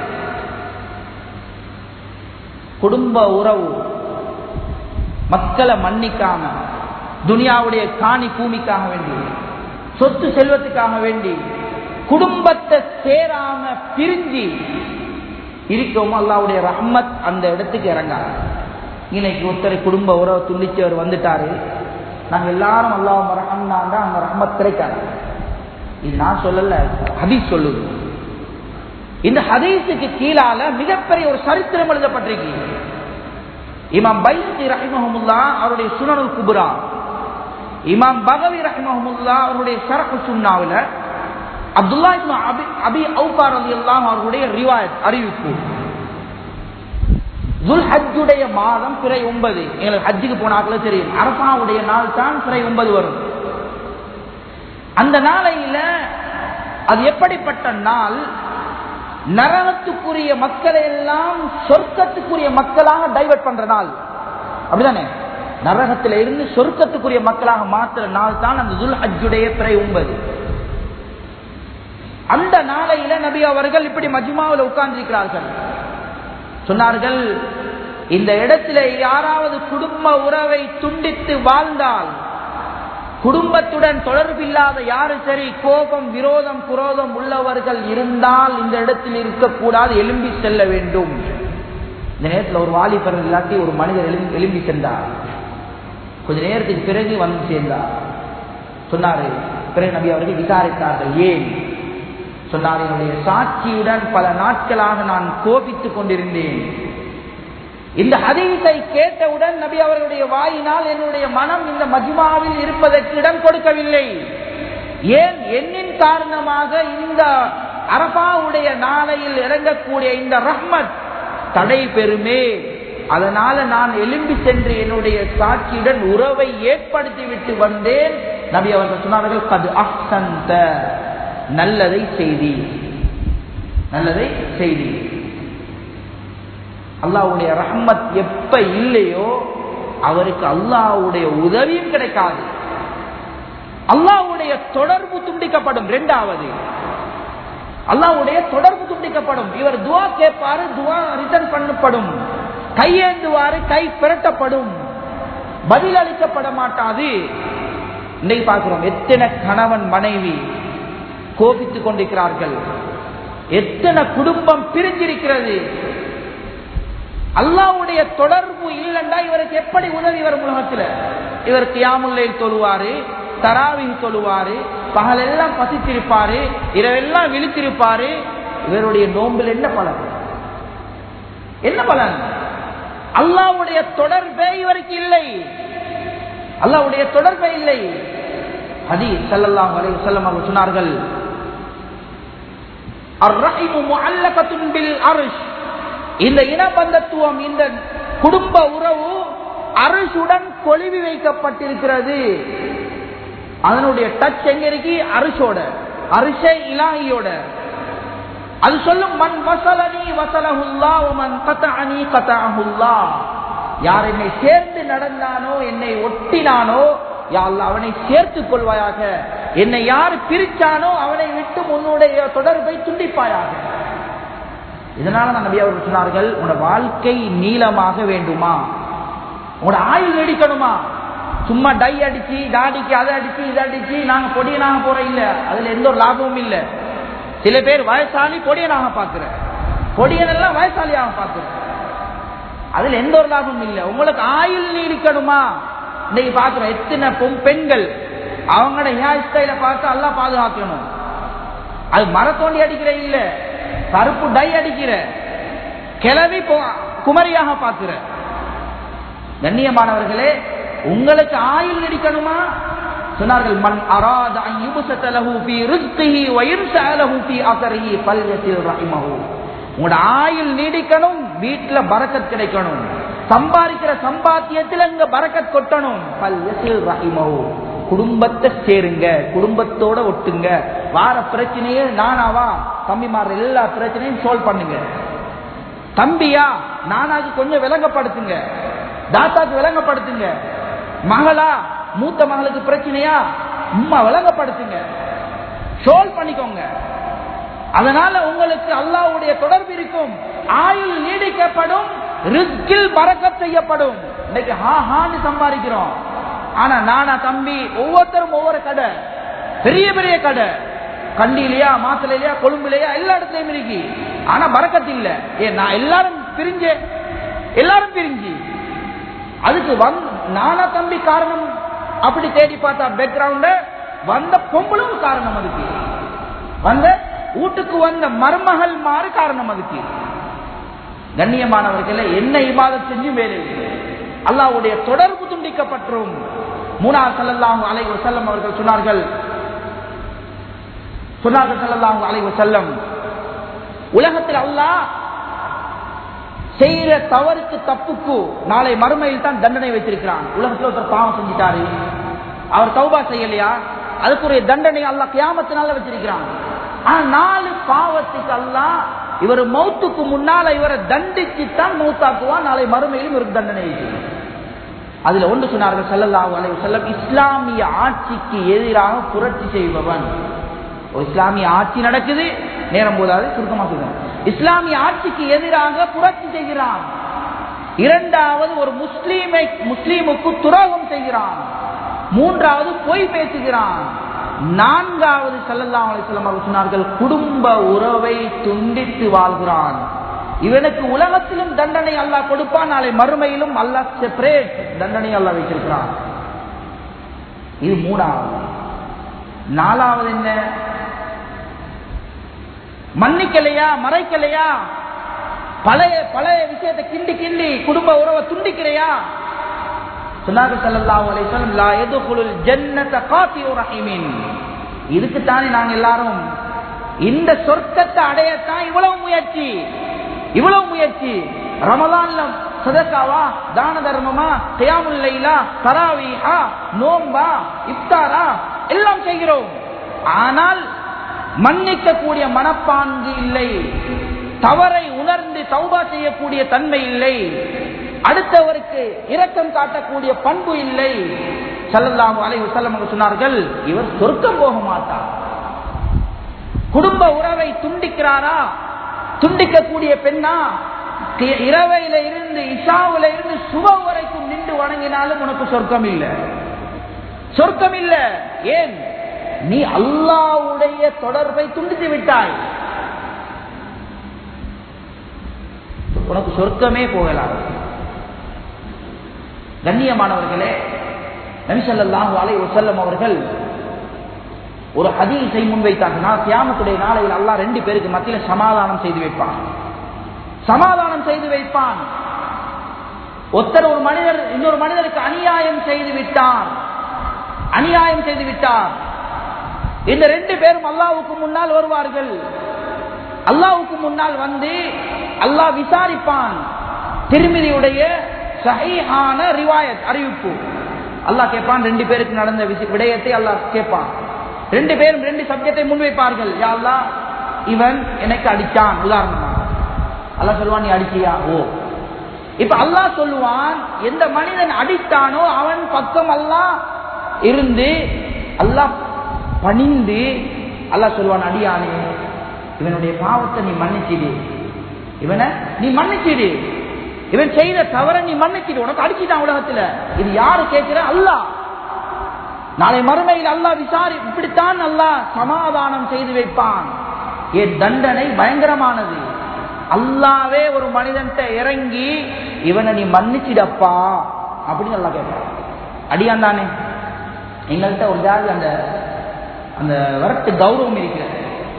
குடும்ப உறவு மக்களை மன்னிக்காம துனியாவுடைய காணி பூமிக்காக வேண்டி சொத்து செல்வத்துக்காக வேண்டி குடும்பத்தை சேராம பிரிஞ்சு இருக்கவும் அல்லாவுடைய ரஹ்மத் அந்த இடத்துக்கு இறங்காது இன்னைக்கு ஒருத்தர் குடும்ப உறவை துண்டிச்சவர் வந்துட்டாரு நாங்க எல்லாரும் அல்லாஹ் ரஹம்னாண்டா அந்த ரஹ்மத் கிடைக்காது இது நான் சொல்லல ஹதீஸ் சொல்லுது இந்த ஹதீஸுக்கு கீழால மிகப்பெரிய ஒரு சரித்திரம் எழுதப்பட்டிருக்கு இமாம் பைசி ரஹிமஹமுல்லா அவருடைய சுனனுல் குபுரா இமாம் பகவி ரஹிமஹமுல்லா அவருடைய ஷரஹு சுன்னாவில் அப்துல்லா இப்னு அபி அபி அவுபார் ரலியல்லாஹு அவர்களுடைய ரிவாயத் அறிவிப்பு துல் ஹஜ்ஜுடைய மாதம் பிறை ஒன்பது எங்களுக்கு ஹஜ்ஜுக்கு போனாக்களே தெரியும் அரபாவுடைய நாள் தான் பிறை ஒன்பது வரும் அந்த நாளையில அது எப்படிப்பட்ட நாள் நரகத்துக்குரிய மக்களை எல்லாம் சொர்க்கத்துக்குரிய மக்களாக டைவர்ட் பண்ற நாள் அப்படிதானே நரகத்தில இருந்து சொர்க்கத்துக்குரிய மக்களாக மாத்துற நாள் தான் அந்த துல் ஹஜ்ஜுடைய பிறை ஒன்பது அந்த நாளையில நபி அவர்கள் இப்படி மஜ்மாவில் உட்கார்ந்திருக்கிறார்கள் சொன்னார்கள் இந்த இடத்துல யாராவது குடும்ப உறவை துண்டித்து வாழ்ந்தால் குடும்பத்துடன் தொடர்பில்லாத யாரு சரி கோபம் விரோதம் குரோதம் உள்ளவர்கள் இருந்தால் இந்த இடத்தில் இருக்கக்கூடாது எலும்பி செல்ல வேண்டும் இந்த நேரத்தில் ஒரு வாலிபர் இல்லாட்டி ஒரு மனிதர் எழும்பி எழும்பி சென்றார் கொஞ்ச நேரத்துக்கு பிறகு வந்து சேர்ந்தார் சொன்னாரு பிறகு நபி அவர்கள் விசாரித்தார்கள் ஏன் சொன்னார் என்னுடைய சாட்சியுடன் பல நாட்களாக நான் கோபித்துக் கொண்டிருந்தேன் இந்த ஹதீஸை கேட்டவுடன் நபி அவர்களுடைய வாயினால் என்னுடைய மனம் இந்த மஜ்மாவில் இருப்பதற்கு இடம் கொடுக்கவில்லை ஏன் என்னின் காரணமாக இந்த அரபாவுடைய நாளையில் இறங்கக்கூடிய இந்த ரஹ்மத் தடை பெறுமே அதனால நான் எழும்பி சென்று என்னுடைய சாட்சியுடன் உறவை ஏற்படுத்தி விட்டு வந்தேன் நபி அவர்கள் சொன்னார்கள் கது அஹ்சந்த நல்லதை செய்தி நல்லதை செய்தி அல்லாவுடைய ரஹ்மத் எப்ப இல்லையோ அவருக்கு அல்லாவுடைய உதவியும் கிடைக்காது அல்லாவுடைய தொடர்பு துண்டிக்கப்படும் இரண்டாவது அல்லாவுடைய தொடர்பு துண்டிக்கப்படும் இவர் துவா கேட்பாரு துவா ரிட்டர்ன் பண்ணப்படும் கையேந்துவாரு கை பிரட்டப்படும் பதில் அளிக்கப்பட மாட்டாது இன்னைக்கு பார்க்கிறோம் எத்தனை கணவன் மனைவி கோபித்துக் கொண்டிருக்கிறார்கள் எத்தனை குடும்பம் பிரிஞ்சிருக்கிறது அல்லாவுடைய தொடர்பு இல்லைண்டா இவருக்கு எப்படி உதவி வரும் உலகத்துல இவர் கியாமுல்லை தொழுவாரு தராவி தொழுவாரு பகலெல்லாம் பசித்திருப்பாரு இரவெல்லாம் விழித்திருப்பாரு இவருடைய நோம்பில் என்ன பலன் என்ன பலன் அல்லாவுடைய தொடர்பே இவருக்கு இல்லை அல்லாவுடைய தொடர்பே இல்லை ஹதி சல்லல்லாஹு அலைஹி வஸல்லம் அவர்கள் சொன்னார்கள் அர்ரஹிமு முஅல்லகத்துன் பில் அர்ஷ் இந்த இனபந்தத்துவம் இந்த குடும்ப உறவு அரிசுடன் கொழுவி வைக்கப்பட்டிருக்கிறது அதனுடைய டச் எங்க இருக்கு அரிசோட அரிசை இலாகியோட அது சொல்லும் மண் வசலனி வசலஹுல்லா மன் கதஅனி கதஅஹுல்லா யார் என்னை சேர்ந்து நடந்தானோ என்னை ஒட்டினானோ யா அல்லாஹ் அவனை சேர்த்துக் கொள்வாயாக என்னை யார் பிரிச்சானோ அவனை விட்டு உன்னுடைய தொடர்பை துண்டிப்பாயாக இதனால தான் நபி அவர்கள் சொன்னார்கள் உன்னோட வாழ்க்கை நீளமாக வேண்டுமா உங்களோட ஆயுள் நீடிக்கணுமா சும்மா டை அடிச்சு தாடிக்கு அதை அடிச்சு இதை அடிச்சு நாங்க பொடியனாக போற இல்ல அதுல எந்த ஒரு லாபமும் இல்ல சில பேர் வயசாளி பொடியனாக பாக்குற பொடியனெல்லாம் வயசாலியாக பாக்குற அதுல எந்த ஒரு லாபமும் இல்ல உங்களுக்கு ஆயுள் நீடிக்கணுமா இன்னைக்கு பாக்குறோம் எத்தனை பொம் பெண்கள் அவங்களோட ஹேர் ஸ்டைல பார்த்து எல்லாம் பாதுகாக்கணும் அது மரத்தோண்டி அடிக்கிற இல்ல கருப்பு டை அடிக்கிற கிளவி குமரியாக பார்க்கிற கண்ணியமானவர்களே உங்களுக்கு ஆயுள் நடிக்கணுமா சொன்னார்கள் மண் அராத யுபசத்தலஹு ஃபீ ரிஸ்கிஹி வ இர்சாலஹு ஃபீ அஸரிஹி ஃபல்யஸில் ரஹிமஹு உங்களோட ஆயுள் நீடிக்கணும் வீட்டுல பரக்கத் கிடைக்கணும் சம்பாதிக்கிற சம்பாத்தியத்தில் அங்க பரக்கத் கொட்டணும் ஃபல்யஸில் ரஹிமஹு குடும்பத்தை சேருங்க குடும்பத்தோட ஒட்டுங்க வார பிரச்சனையே நானாவா தம்பிமார் எல்லா பிரச்சனையும் சால்வ் பண்ணுங்க தம்பியா நானாக்கு கொஞ்சம் விளங்கப்படுத்துங்க தாத்தாக்கு விளங்கப்படுத்துங்க மகளா மூத்த மகளுக்கு பிரச்சனையா உம்மா விளங்கப்படுத்துங்க சோல் பண்ணிக்கோங்க அதனால உங்களுக்கு அல்லாவுடைய தொடர்பு இருக்கும் ஆயுள் நீடிக்கப்படும் ரிஸ்கில் பறக்கத் செய்யப்படும் இன்னைக்கு ஹா ஹான்னு சம்பாதிக்கிறோம் ஆனா நானா தம்பி ஒவ்வொருத்தரும் ஒவ்வொரு கடை பெரிய பெரிய கடை கண்டிலையா மாத்தலையா கொழும்புலையா எல்லா இடத்துலயும் இருக்கு ஆனா பறக்கத்து இல்ல ஏ நான் எல்லாரும் பிரிஞ்சு எல்லாரும் பிரிஞ்சு அதுக்கு வந்து நானா தம்பி காரணம் அப்படி தேடி பார்த்தா பேக்ரவுண்ட வந்த பொம்பளும் காரணம் அதுக்கு வந்த வீட்டுக்கு வந்த மருமகள் மாறு காரணம் அதுக்கு கண்ணியமானவர்களே என்ன இபாதத் செஞ்சும் வேலை இல்லை அல்லாவுடைய தொடர்பு துண்டிக்கப்பட்டுரும் மூனா சல்லல்லாஹு அலைஹி வஸல்லம் அவர்கள் சொன்னார்கள் சொன்னார்கள் சல்லல்லாஹு அலைஹி வஸல்லம் உலகத்தில் அல்லாஹ் செய்யற தவறுக்கு தப்புக்கு நாளை மறுமையில் தான் தண்டனை வைத்திருக்கிறான் உலகத்தில் ஒருத்தர் பாவம் செஞ்சிட்டாரு அவர் தௌபா செய்யலையா அதுக்குரிய தண்டனை அல்ல கியாமத்தினால வச்சிருக்கிறான் ஆனா நாலு பாவத்துக்கு அல்லாஹ் இவர் மௌத்துக்கு முன்னால இவரை தண்டிச்சு தான் மௌத்தாக்குவான் நாளை மறுமையிலும் இவருக்கு தண்டனை வைக்கிறான் அதுல ஒன்று சொன்னார்கள் செல்லல்லாஹு அலைஹி வஸல்லம் இஸ்லாமிய ஆட்சிக்கு எதிராக புரட்சி செய்பவன் ஒரு இஸ்லாமிய ஆட்சி நடக்குது நேரம் போதாது சுருக்கமா சொல்றேன் இஸ்லாமிய ஆட்சிக்கு எதிராக புரட்சி செய்கிறான் இரண்டாவது ஒரு முஸ்லீமை முஸ்லீமுக்கு துரோகம் செய்கிறான் மூன்றாவது பொய் பேசுகிறான் நான்காவது சல்லல்லா அலிஸ்லாம் அவர்கள் சொன்னார்கள் குடும்ப உறவை துண்டித்து வாழ்கிறான் இவனுக்கு உலகத்திலும் தண்டனை அல்லாஹ் கொடுப்பான் நாளை மறுமையிலும் அல்லாஹ் செப்பரேட் தண்டனை அல்லாஹ் வைத்திருக்கிறான் இது மூணாவது நாலாவது என்ன மன்னிக்கலையா மறைக்கலையா பழைய பழைய விஷயத்தை கிண்டி கிண்டி குடும்ப உறவை துண்டிக்கிறையா சொன்னார்கள் ஸல்லல்லாஹு அலைஹி வஸல்லம் லா யதுகுலுல் ஜன்னத காஃபியுர் ரஹீமின் இதுக்கு தானே நாங்க எல்லாரும் இந்த சொர்க்கத்தை அடையத்தான் இவ்வளவு முயற்சி இவ்வளவு முயற்சி ரமலான்ல சதக்காவா தான தர்மமா கியாமுல் லைலா தராவீஹா நோம்பா இஃப்தாரா எல்லாம் செய்கிறோம் ஆனால் மன்னிக்க கூடிய மனப்பான்கு இல்லை தவறை உணர்ந்து தௌபா செய்யக்கூடிய தன்மை இல்லை அடுத்தவருக்கு இரக்கம் காட்டக்கூடிய பண்பு இல்லை சல்லல்லாஹு அலைஹி வஸல்லம் அவர்கள் சொன்னார்கள் இவர் சொர்க்கம் போக மாட்டார் குடும்ப உறவை துண்டிக்கிறாரா துண்டிக்கக்கூடிய பெண்ணா தி- இரவையில இருந்து இஷாவுல இருந்து சுப வரைக்கும் நின்று வணங்கினாலும் உனக்கு சொர்க்கம் இல்லை சொர்க்கம் இல்ல ஏன் நீ அல்லாவுடைய தொடர்பை துண்டித்து விட்டாய் உனக்கு சொர்க்கமே போகலாம் கண்ணியமானவர்களே நபிசல்லாஹு அலை வசல்லம் அவர்கள் ஒரு ஹதீஸை முன்வைத்தாங்கன்னா கியாமத்துடைய நாளையில் அல்லாஹ் ரெண்டு பேருக்கு மத்தியில சமாதானம் செய்து வைப்பான் சமாதானம் செய்து வைப்பான் ஒருத்தர் ஒரு மனிதர் இன்னொரு மனிதருக்கு அநியாயம் செய்து விட்டார் அநியாயம் செய்து விட்டார் இந்த ரெண்டு பேரும் அல்லாவுக்கு முன்னால் வருவார்கள் அல்லாவுக்கு முன்னால் வந்து அல்லாஹ் விசாரிப்பான் திருமதியுடைய சஹீஹான ரிவாயத் அறிவிப்பு அல்லாஹ் கேட்பான் ரெண்டு பேருக்கு நடந்த விஷய- விடயத்தை அல்லாஹ் கேட்பான் ரெண்டு பேரும் ரெண்டு சப்ஜெக்டை முன்வைப்பார்கள் யா அல்லாஹ் இவன் எனக்கு அடிச்சான் உதாரணமா அல்லாஹ் சொல்லுவான் நீ அடிச்சியா ஓ இப்ப அல்லாஹ் சொல்லுவான் எந்த மனிதன் அடித்தானோ அவன் பக்கம் அல்லாஹ் இருந்து அல்லாஹ் பணிந்து அல்லாஹ் சொல்லுவான் அடியானே இவனுடைய பாவத்தை நீ மன்னிச்சிடு இவனை நீ மன்னிச்சிடு இவன் செய்த தவற நீ மன்னிச்சிடு உனக்கு அடிச்சுட்டான் உலகத்துல இது யாரு கேட்கிற அல்லாஹ் நாளை மறுமையில் அல்லாஹ் விசாரி இப்படித்தான் அல்லாஹ் சமாதானம் செய்து வைப்பான் என் தண்டனை பயங்கரமானது அல்லாவே ஒரு மனிதன்ட்ட இறங்கி இவனை நீ மன்னிச்சிடப்பா அப்படின்னு அல்லாஹ் கேட்பான் அடியான் தானே எங்கள்கிட்ட ஒரு ஜாதி அந்த அந்த வரட்டு கௌரவம் இருக்கிறது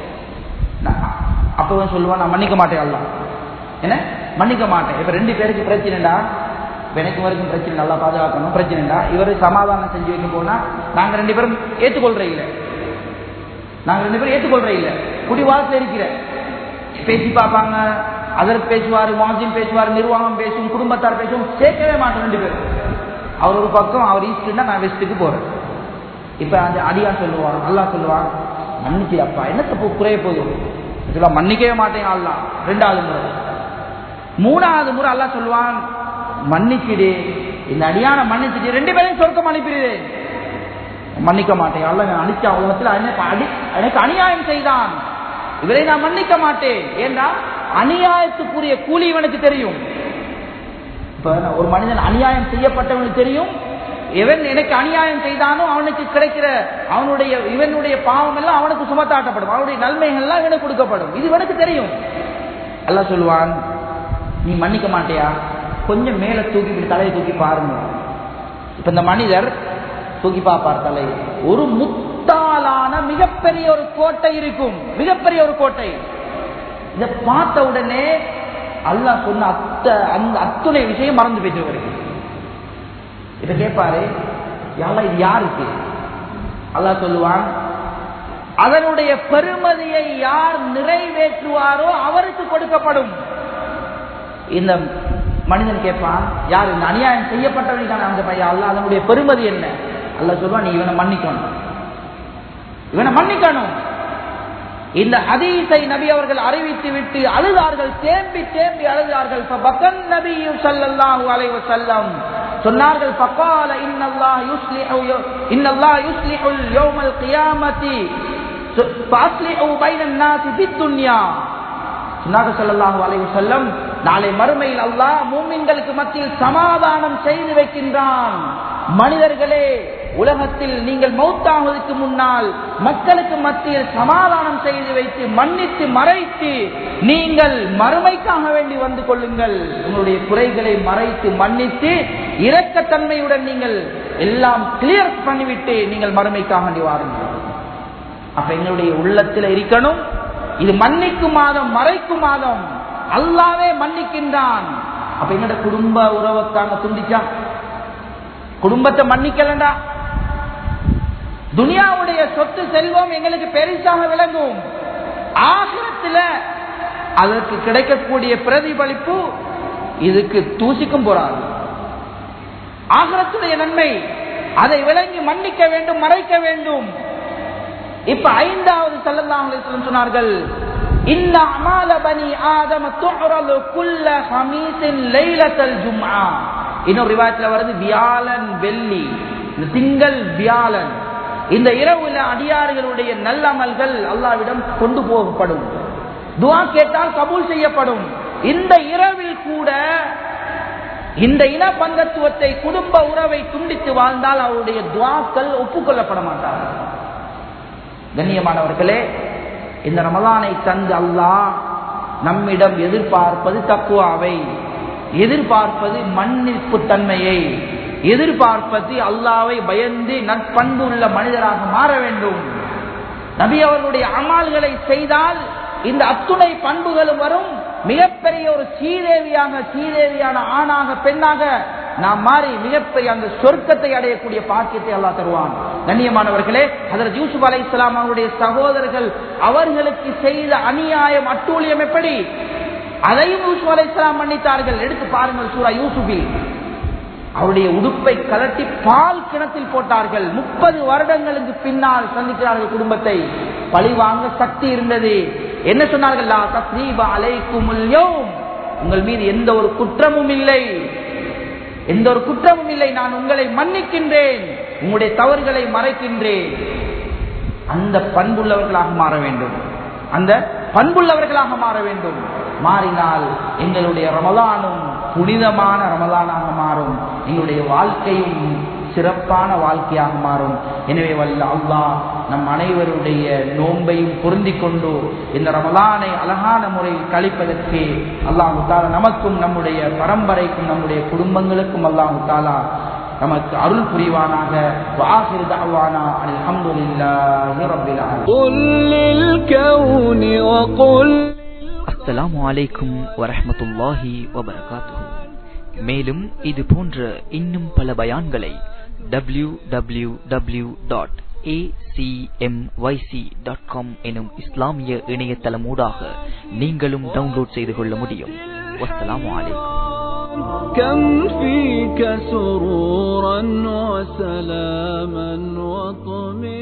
அப்போ சொல்லுவான் நான் மன்னிக்க மாட்டேன் அல்ல என்ன மன்னிக்க மாட்டேன் இப்ப ரெண்டு பேருக்கு பிரச்சனைடா எனக்கு வரைக்கும் பிரச்சனை நல்லா பாதுகாக்கணும் பிரச்சனைடா இவர் சமாதானம் செஞ்சு வைக்க போனா நாங்க ரெண்டு பேரும் ஏற்றுக்கொள்ற இல்லை நாங்க ரெண்டு பேரும் ஏற்றுக்கொள்ற இல்லை குடிவாசல் இருக்கிற பேசி பார்ப்பாங்க அதற்கு பேசுவார் மாஜின் பேசுவார் நிர்வாகம் பேசும் குடும்பத்தார் பேசும் சேர்க்கவே மாட்டோம் ரெண்டு பேரும் அவர் ஒரு பக்கம் அவர் ஈஸ்ட்னா நான் வெஸ்ட்டுக்கு போறேன் இப்ப அந்த அடியா சொல்லுவான் அல்லா சொல்லுவான் மன்னிச்சு அப்பா என்ன தப்பு குறைய போதும் இதெல்லாம் மன்னிக்கவே மாட்டேன் அல்லா ரெண்டாவது முறை மூணாவது முறை அல்லா சொல்லுவான் மன்னிச்சிடு இந்த அடியான மன்னிச்சிட்டு ரெண்டு பேரையும் சொர்க்கம் அனுப்பிடு மன்னிக்க மாட்டேன் அல்ல நான் அடிச்ச உலகத்தில் எனக்கு அடி எனக்கு அநியாயம் செய்தான் இவரை நான் மன்னிக்க மாட்டேன் ஏண்டா அநியாயத்துக்குரிய கூலி இவனுக்கு தெரியும் இப்ப ஒரு மனிதன் அநியாயம் செய்யப்பட்டவனுக்கு தெரியும் எவன் எனக்கு அநியாயம் செய்தானோ அவனுக்கு கிடைக்கிற அவனுடைய இவனுடைய பாவம் எல்லாம் அவனுக்கு சுமத்தாட்டப்படும் அவனுடைய நன்மைகள் எல்லாம் இவனுக்கு கொடுக்கப்படும் இது இவனுக்கு தெரியும் அல்ல சொல்லுவான் நீ மன்னிக்க மாட்டியா கொஞ்சம் மேல தூக்கி இப்படி தலையை தூக்கி பாருங்க இப்ப இந்த மனிதர் தூக்கி பார்ப்பார் தலை ஒரு முத்தாலான மிகப்பெரிய ஒரு கோட்டை இருக்கும் மிகப்பெரிய ஒரு கோட்டை இதை பார்த்த உடனே அல்லாஹ் சொன்ன அத்த அந்த அத்துணை விஷயம் மறந்து போயிட்டு இவருக்கு இதை கேட்பாரு யாரா இது யாருக்கு அல்லாஹ் சொல்லுவான் அதனுடைய பெருமதியை யார் நிறைவேற்றுவாரோ அவருக்கு கொடுக்கப்படும் இந்த மனிதன் கேட்பான் யார் இந்த அநியாயம் செய்யப்பட்டவனுக்கான அந்த பையன் அல்ல அதனுடைய பெருமதி என்ன அல்ல சொல்லுவான் நீ இவனை மன்னிக்கணும் இவனை மன்னிக்கணும் இந்த ஹதீஸை நபி அவர்கள் அறிவித்து விட்டு அழுதார்கள் தேம்பி தேம்பி அழுதார்கள் பக்கன் நபியும் சல்லல்லாஹு அலைஹி வஸல்லம் சொன்னார்கள் ஃபகால இன்னல்லாஹ் யுஸ்லிஹு இன்னல்லாஹ் யுஸ்லிஹுல் யௌமல் கியாமத்தி ஃபஅஸ்லிஹு பைனன் நாஸி ஃபித் துன்யா சொன்னார்கள் ஸல்லல்லாஹு அலைஹி வஸல்லம் நாளை மறுமையில் அல்லாஹ் மூமின்களுக்கு மத்தியில் சமாதானம் செய்து வைக்கின்றான் மனிதர்களே உலகத்தில் நீங்கள் மௌத்தாவதற்கு முன்னால் மக்களுக்கு மத்தியில் சமாதானம் செய்து வைத்து மன்னித்து மறைத்து நீங்கள் மறுமைக்காக வேண்டி வந்து கொள்ளுங்கள் உங்களுடைய குறைகளை மறைத்து மன்னித்து இரக்கத்தன்மையுடன் நீங்கள் எல்லாம் கிளியர் பண்ணிவிட்டு நீங்கள் மறுமைக்காக வேண்டி வாருங்கள் அப்ப எங்களுடைய உள்ளத்தில் இருக்கணும் இது மன்னிக்கும் மாதம் மறைக்கும் மாதம் அல்லாவே மன்னிக்கின்றான் அப்ப எங்கட குடும்ப உறவுக்காக துண்டிச்சா குடும்பத்தை மன்னிக்கலண்டா துனியாவுடைய சொத்து செல்வம் எங்களுக்கு பெருசாக விளங்கும் ஆகிரத்துல அதற்கு கிடைக்கக்கூடிய பிரதிபலிப்பு இதுக்கு தூசிக்கும் போறாது ஆகிரத்துடைய நன்மை அதை விளங்கி மன்னிக்க வேண்டும் மறைக்க வேண்டும் இப்ப ஐந்தாவது செல்லலாம் சொன்னார்கள் இந்த அமால பனி ஆதம துஹரலு குல்ல ஹமீஸின் லைலத்தல் ஜும்ஆ இன்னொரு ரிவாயத்துல வருது வியாழன் வெள்ளி இந்த திங்கள் வியாழன் இந்த இரவுல அடியாறுகளுடைய நல்லமல்கள் அல்லாவிடம் கொண்டு போகப்படும் துவா கேட்டால் கபூல் செய்யப்படும் இந்த இரவில் கூட இந்த இன பங்கத்துவத்தை குடும்ப உறவை துண்டித்து வாழ்ந்தால் அவருடைய துவாக்கள் ஒப்புக்கொள்ளப்பட மாட்டார்கள் கண்ணியமானவர்களே இந்த ரமலானை தந்து அல்லாஹ் நம்மிடம் எதிர்பார்ப்பது தக்குவாவை எதிர்பார்ப்பது மன்னிப்பு தன்மையை எதிர்பார்ப்பது அல்லாவை பயந்து நட்பண்பு உள்ள மனிதராக மாற வேண்டும் நபி அவர்களுடைய அமால்களை செய்தால் இந்த அத்துணை பண்புகளும் வரும் மிகப்பெரிய ஒரு சீதேவியாக சீதேவியான ஆணாக பெண்ணாக நாம் மாறி மிகப்பெரிய அந்த சொர்க்கத்தை அடையக்கூடிய பாக்கியத்தை அல்லா தருவான் கண்ணியமானவர்களே அதற்கு யூசுப் அலை இஸ்லாம் அவருடைய சகோதரர்கள் அவர்களுக்கு செய்த அநியாயம் அட்டூழியம் எப்படி அதையும் யூசுப் அலை இஸ்லாம் மன்னித்தார்கள் எடுத்து பாருங்கள் சூரா யூசுபில் அவருடைய உடுப்பை கலட்டி பால் கிணத்தில் போட்டார்கள் முப்பது வருடங்களுக்கு பின்னால் சந்திக்கிறார்கள் குடும்பத்தை பழிவாங்க சக்தி இருந்தது என்ன சொன்னார்கள் உங்கள் மீது எந்த ஒரு குற்றமும் இல்லை எந்த ஒரு குற்றமும் இல்லை நான் உங்களை மன்னிக்கின்றேன் உங்களுடைய தவறுகளை மறைக்கின்றேன் அந்த பண்புள்ளவர்களாக மாற வேண்டும் அந்த பண்புள்ளவர்களாக மாற வேண்டும் மாறினால் எங்களுடைய ரமலானும் புனிதமான ரமலானாக மாறும் எங்களுடைய வாழ்க்கையும் சிறப்பான வாழ்க்கையாக மாறும் எனவே வல்ல அல்லாஹ் நம் அனைவருடைய நோன்பையும் பொருந்தி கொண்டு இந்த ரமலானை அழகான முறையில் கழிப்பதற்கு அல்லாஹு தாலா நமக்கும் நம்முடைய பரம்பரைக்கும் நம்முடைய குடும்பங்களுக்கும் அல்லாஹு தாலா நமக்கு அருள் புரிவானாக வாஹிர் தஅவானா அல்ஹம்துலில்லாஹி ரப்பில் ஆலமீன் قل للكون وقل அஸ்ஸலாமு அலைக்கும் வரஹ்மத்துல்லாஹி வபரகாத்துஹு மேலும் இது போன்ற இன்னும் பல பயான்களை W W W dot dot com எனும் இஸ்லாமிய இணையதளமூடாக நீங்களும் டவுன்லோட் செய்து கொள்ள முடியும் வஸ்ஸலாமு அலைக்கும் كم فيك سرورا وسلاما وطمئنا